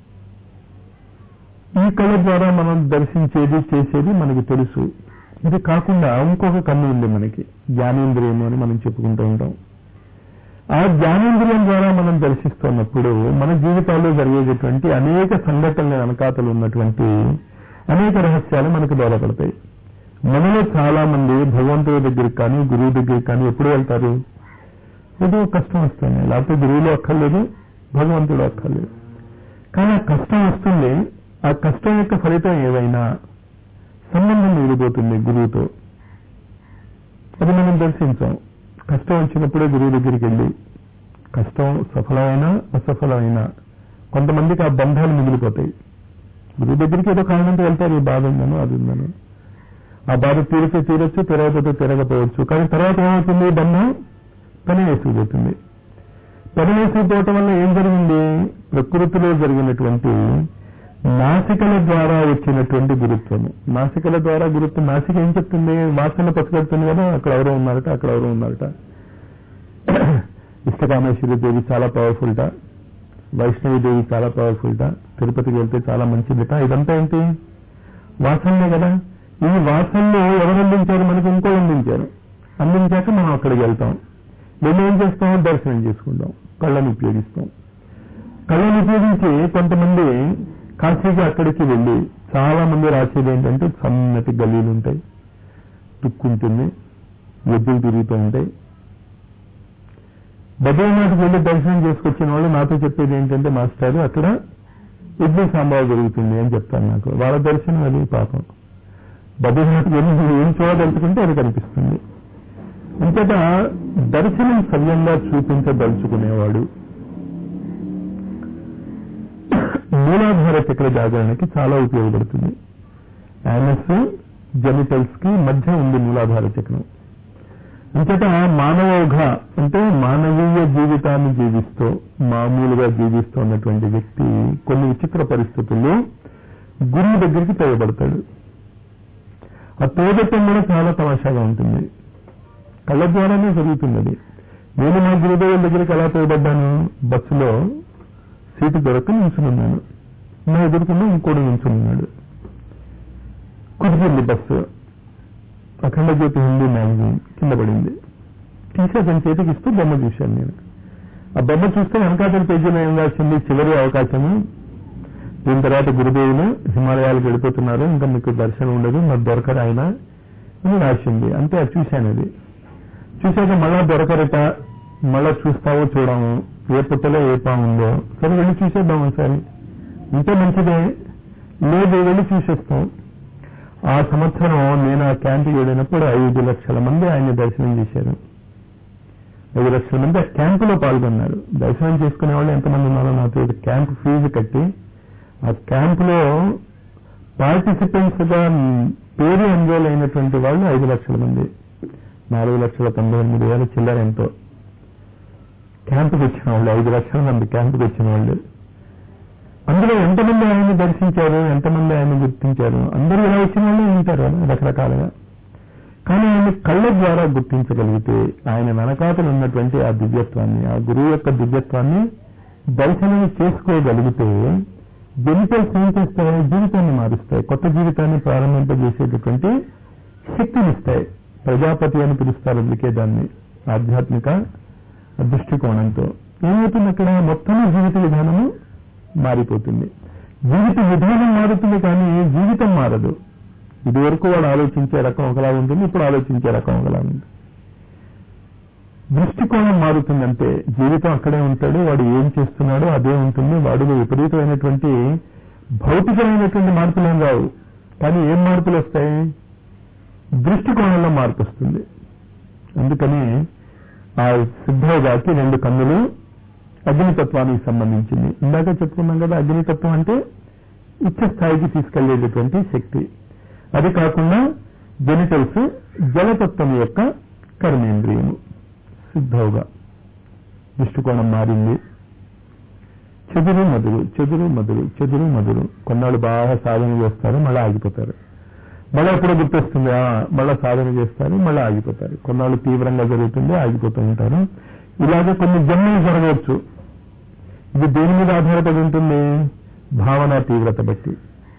ఈ కళ్ళ ద్వారా మనం దర్శించేది చేసేది మనకి తెలుసు ఇది కాకుండా ఇంకొక కన్ను ఉంది మనకి జ్ఞానేంద్రియము అని మనం చెప్పుకుంటూ ఉంటాం ఆ జ్ఞానేంద్రియం ద్వారా మనం దర్శిస్తున్నప్పుడు మన జీవితాల్లో జరిగేటటువంటి అనేక సంఘటనల వెనకాతలు ఉన్నటువంటి అనేక రహస్యాలు మనకు బోధపడతాయి మనలో చాలా మంది భగవంతుడి దగ్గరికి కానీ గురువు దగ్గరికి కానీ ఎప్పుడు వెళ్తారు ఏదో కష్టం వస్తుంది లేకపోతే గురువులు అక్కర్లేదు భగవంతుడు అక్కర్లేదు కానీ ఆ కష్టం వస్తుంది ఆ కష్టం యొక్క ఫలితం ఏవైనా సంబంధం మిగిలిపోతుంది గురువుతో అది మనం దర్శించాం కష్టం వచ్చినప్పుడే గురువు దగ్గరికి వెళ్ళి కష్టం సఫలమైనా అసఫలమైనా కొంతమందికి ఆ బంధాలు మిగిలిపోతాయి గురువు దగ్గరికి ఏదో కారణంతో వెళ్తారు ఈ బాధ ఉందను అది ఉందను ఆ బాధ తీరితే తీరొచ్చు తిరగకపోతే తిరగపోవచ్చు కానీ తర్వాత ఏమవుతుంది ఈ బంధం పని వేసుకుపోతుంది పని వేసుకుపోవటం వల్ల ఏం జరిగింది ప్రకృతిలో జరిగినటువంటి నాసికల ద్వారా వచ్చినటువంటి గురుత్వము నాసికల ద్వారా గురుత్వం నాసిక ఏం చెప్తుంది వాసన పసిగడుతుంది కదా అక్కడ ఎవరో ఉన్నారట అక్కడ ఎవరో ఉన్నారట ఇష్టకామేశ్వరి దేవి చాలా పవర్ఫుల్ట వైష్ణవి దేవి చాలా పవర్ఫుల్ట తిరుపతికి వెళ్తే చాలా మంచిదిట ఇదంతా ఏంటి వాసనలే కదా ఈ వాసనలు ఎవరు అందించారు మనకి ఇంకో అందించారు అందించాక మనం అక్కడికి వెళ్తాం వెళ్ళి ఏం చేస్తాం దర్శనం చేసుకుంటాం కళ్ళను ఉపయోగిస్తాం కళ్ళను ఉపయోగించి కొంతమంది కాశీకి అక్కడికి వెళ్ళి చాలా మంది రాసేది ఏంటంటే సన్నటి గల్లీలు ఉంటాయి తుక్కు ఉంటుంది ఎద్దులు తిరుగుతూ ఉంటాయి బద్రీనాథ్కి వెళ్ళి దర్శనం చేసుకొచ్చిన వాళ్ళు నాతో చెప్పేది ఏంటంటే మాస్టారు అక్కడ యజ్ఞ సంభావం జరుగుతుంది అని చెప్తాను నాకు వాళ్ళ దర్శనం అది పాపం బద్రీనాథ్కి వెళ్ళి నువ్వు ఏం చూడదలుచుకుంటే అది కనిపిస్తుంది అంతటా దర్శనం సవ్యంగా చూపించదలుచుకునేవాడు మూలాధార చక్ర జాగరణకి చాలా ఉపయోగపడుతుంది యానస్ జెనిటల్స్ కి మధ్య ఉంది మూలాధార చక్రం అంతటా మానవోఘ అంటే మానవీయ జీవితాన్ని జీవిస్తూ మామూలుగా జీవిస్తూ ఉన్నటువంటి వ్యక్తి కొన్ని విచిత్ర పరిస్థితుల్లో గురువు దగ్గరికి తోయబడతాడు ఆ తోదటం కూడా చాలా తమాషాగా ఉంటుంది కళ్ళ ద్వారానే జరుగుతుంది అది నేను మా గురుదేవుల దగ్గరికి ఎలా తోయబడ్డాను బస్సులో సీటు దొరక నిల్చున్నాను నా ఎదుర్కొన్న ఇంకోటి నిల్చున్నాడు కుదిరింది బస్సు అఖండ జ్యోతి హిందీ మ్యాగజైన్ కింద పడింది తీసి అతని చేతికి ఇస్తూ బొమ్మ చూశాను నేను ఆ బొమ్మ చూస్తే వెనకాతల పేజీలో ఏం రాసింది చివరి అవకాశము దీని తర్వాత గురుదేవులు హిమాలయాలకు వెళ్ళిపోతున్నారు ఇంకా మీకు దర్శనం ఉండదు నాకు దొరకరు ఆయన అని రాసింది అంతే అది చూశాను అది చూశాక మళ్ళా దొరకరట మళ్ళా చూస్తావో చూడము ఏ పుట్టలో ఏ పాము ఉందో సరే వెళ్ళి చూసేద్దాం ఒకసారి ఉంటే మంచిదే లేదు వెళ్ళి చూసేస్తాం ఆ సంవత్సరం నేను ఆ క్యాంపుకి వెళ్ళినప్పుడు ఐదు లక్షల మంది ఆయన దర్శనం చేశారు ఐదు లక్షల మంది ఆ క్యాంపులో పాల్గొన్నారు దర్శనం చేసుకునే వాళ్ళు ఎంతమంది ఉన్నారో నాకు తెలియదు క్యాంప్ ఫీజు కట్టి ఆ క్యాంపులో పార్టిసిపెంట్స్ గా పేరు ఎన్రోల్ అయినటువంటి వాళ్ళు ఐదు లక్షల మంది నాలుగు లక్షల తొంభై ఎనిమిది వేల చిల్లర ఎంతో క్యాంపుకి వచ్చిన వాళ్ళు ఐదు లక్షల మంది క్యాంపుకి వచ్చిన వాళ్ళు అందులో ఎంతమంది ఆయన్ని దర్శించారు ఎంతమంది ఆయన గుర్తించారు అందరూ ఇలా వచ్చిన వాళ్ళు ఉంటారు రకరకాలుగా కానీ ఆయన కళ్ళ ద్వారా గుర్తించగలిగితే ఆయన వెనకాతలు ఉన్నటువంటి ఆ దివ్యత్వాన్ని ఆ గురువు యొక్క దివ్యత్వాన్ని దర్శనం చేసుకోగలిగితే జెనిటల్స్ ఏం చేస్తాయి జీవితాన్ని మారుస్తాయి కొత్త జీవితాన్ని ప్రారంభింపజేసేటటువంటి శక్తినిస్తాయి ప్రజాపతి అని పిలుస్తారు అందుకే దాన్ని ఆధ్యాత్మిక దృష్టికోణంతో ఏమవుతుంది అక్కడ మొత్తం జీవిత విధానము మారిపోతుంది జీవిత విధానం మారుతుంది కానీ జీవితం మారదు ఇది వరకు వాడు ఆలోచించే రకం ఒకలా ఉంటుంది ఇప్పుడు ఆలోచించే రకం ఒకలా ఉంటుంది దృష్టికోణం మారుతుందంటే జీవితం అక్కడే ఉంటాడు వాడు ఏం చేస్తున్నాడో అదే ఉంటుంది వాడిలో విపరీతమైనటువంటి భౌతికమైనటువంటి మార్పులు ఏం రావు కానీ ఏం మార్పులు వస్తాయి దృష్టికోణంలో మార్పు వస్తుంది అందుకని ఆ సిద్ధోగాకి రెండు కన్నులు అగ్నితత్వానికి సంబంధించింది ఇందాక చెప్పుకున్నాం కదా అగ్నితత్వం అంటే ఉచ్చ స్థాయికి తీసుకెళ్లేటటువంటి శక్తి అది కాకుండా జెనిటల్స్ జలతత్వం యొక్క కర్మేంద్రియము సిద్ధవుగా దృష్టికోణం మారింది చెదురు మధురు చెదురు మధురు చెదురు మధురు కొన్నాళ్ళు బాగా సాధన చేస్తారు మళ్ళీ ఆగిపోతారు మళ్ళీ ఎప్పుడో గుర్తొస్తుంది ఆ, మళ్ళా సాధన చేస్తారు మళ్ళీ ఆగిపోతారు కొన్నాళ్ళు తీవ్రంగా జరుగుతుంది ఆగిపోతూ ఉంటారు ఇలాగే కొన్ని జన్మలు జరగవచ్చు ఇది దేని మీద ఆధారపడి ఉంటుంది భావన తీవ్రత బట్టి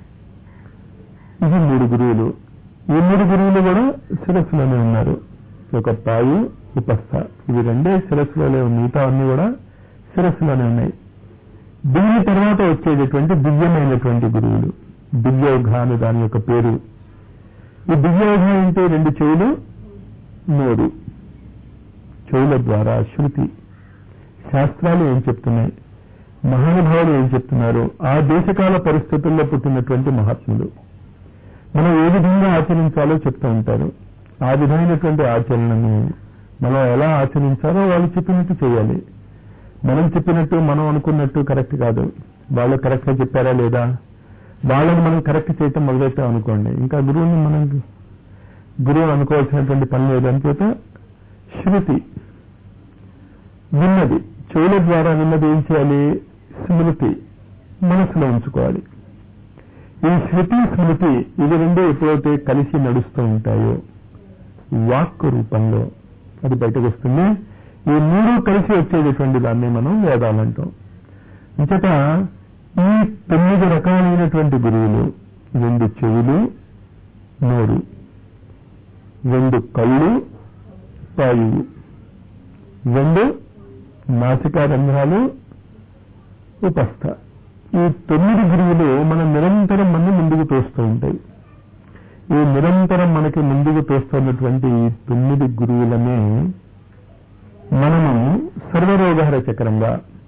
ఇది మూడు గురువులు ఈ మూడు గురువులు కూడా శిరస్సులోనే ఉన్నారు ఒక పాయు ఉపస్థ ఇవి రెండే శిరస్సులోనే ఉన్నాయి మిగతా అన్ని కూడా శిరస్సులోనే ఉన్నాయి దీని తర్వాత వచ్చేటటువంటి దివ్యమైనటువంటి గురువులు దివ్యోఘ అని దాని యొక్క పేరు ఈ దివ్యోఘ అంటే రెండు చెవులు నోరు చెవుల ద్వారా శృతి శాస్త్రాలు ఏం చెప్తున్నాయి మహానుభావులు ఏం చెప్తున్నారు ఆ దేశకాల పరిస్థితుల్లో పుట్టినటువంటి మహాత్ములు మనం ఏ విధంగా ఆచరించాలో చెప్తూ ఉంటారు ఆ విధమైనటువంటి ఆచరణను మనం ఎలా ఆచరించాలో వాళ్ళు చెప్పినట్టు చేయాలి మనం చెప్పినట్టు మనం అనుకున్నట్టు కరెక్ట్ కాదు వాళ్ళు కరెక్ట్ గా చెప్పారా లేదా వాళ్ళని మనం కరెక్ట్ చేయటం మొదలెట్టాం అనుకోండి ఇంకా గురువుని మనం గురువు అనుకోవాల్సినటువంటి పని లేదంచేత శృతి విన్నది చెవుల ద్వారా విన్నది ఏం చేయాలి స్మృతి మనసులో ఉంచుకోవాలి ఈ శృతి స్మృతి ఇవి రెండు ఎప్పుడైతే కలిసి నడుస్తూ ఉంటాయో వాక్ రూపంలో అది బయటకు వస్తుంది ఈ మూడు కలిసి వచ్చేటటువంటి దాన్ని మనం వేదాలంటాం అంచేత ఈ తొమ్మిది రకాలైనటువంటి గురువులు రెండు చెవులు నోరు రెండు కళ్ళు వాయువు రెండు నాసికా రంధ్రాలు ఉపస్థ ఈ తొమ్మిది గురువులు మనం నిరంతరం మన ముందుకు తోస్తూ ఉంటాయి ఈ నిరంతరం మనకి ముందుకు తోస్తున్నటువంటి ఈ తొమ్మిది గురువులని మనము సర్వరోగహర చక్రంగా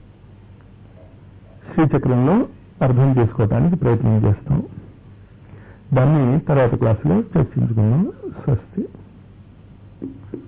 శ్రీచక్రంలో అర్థం చేసుకోవటానికి ప్రయత్నం చేస్తాం దాన్ని తర్వాత క్లాసులో చర్చించుకుందాం స్వస్తి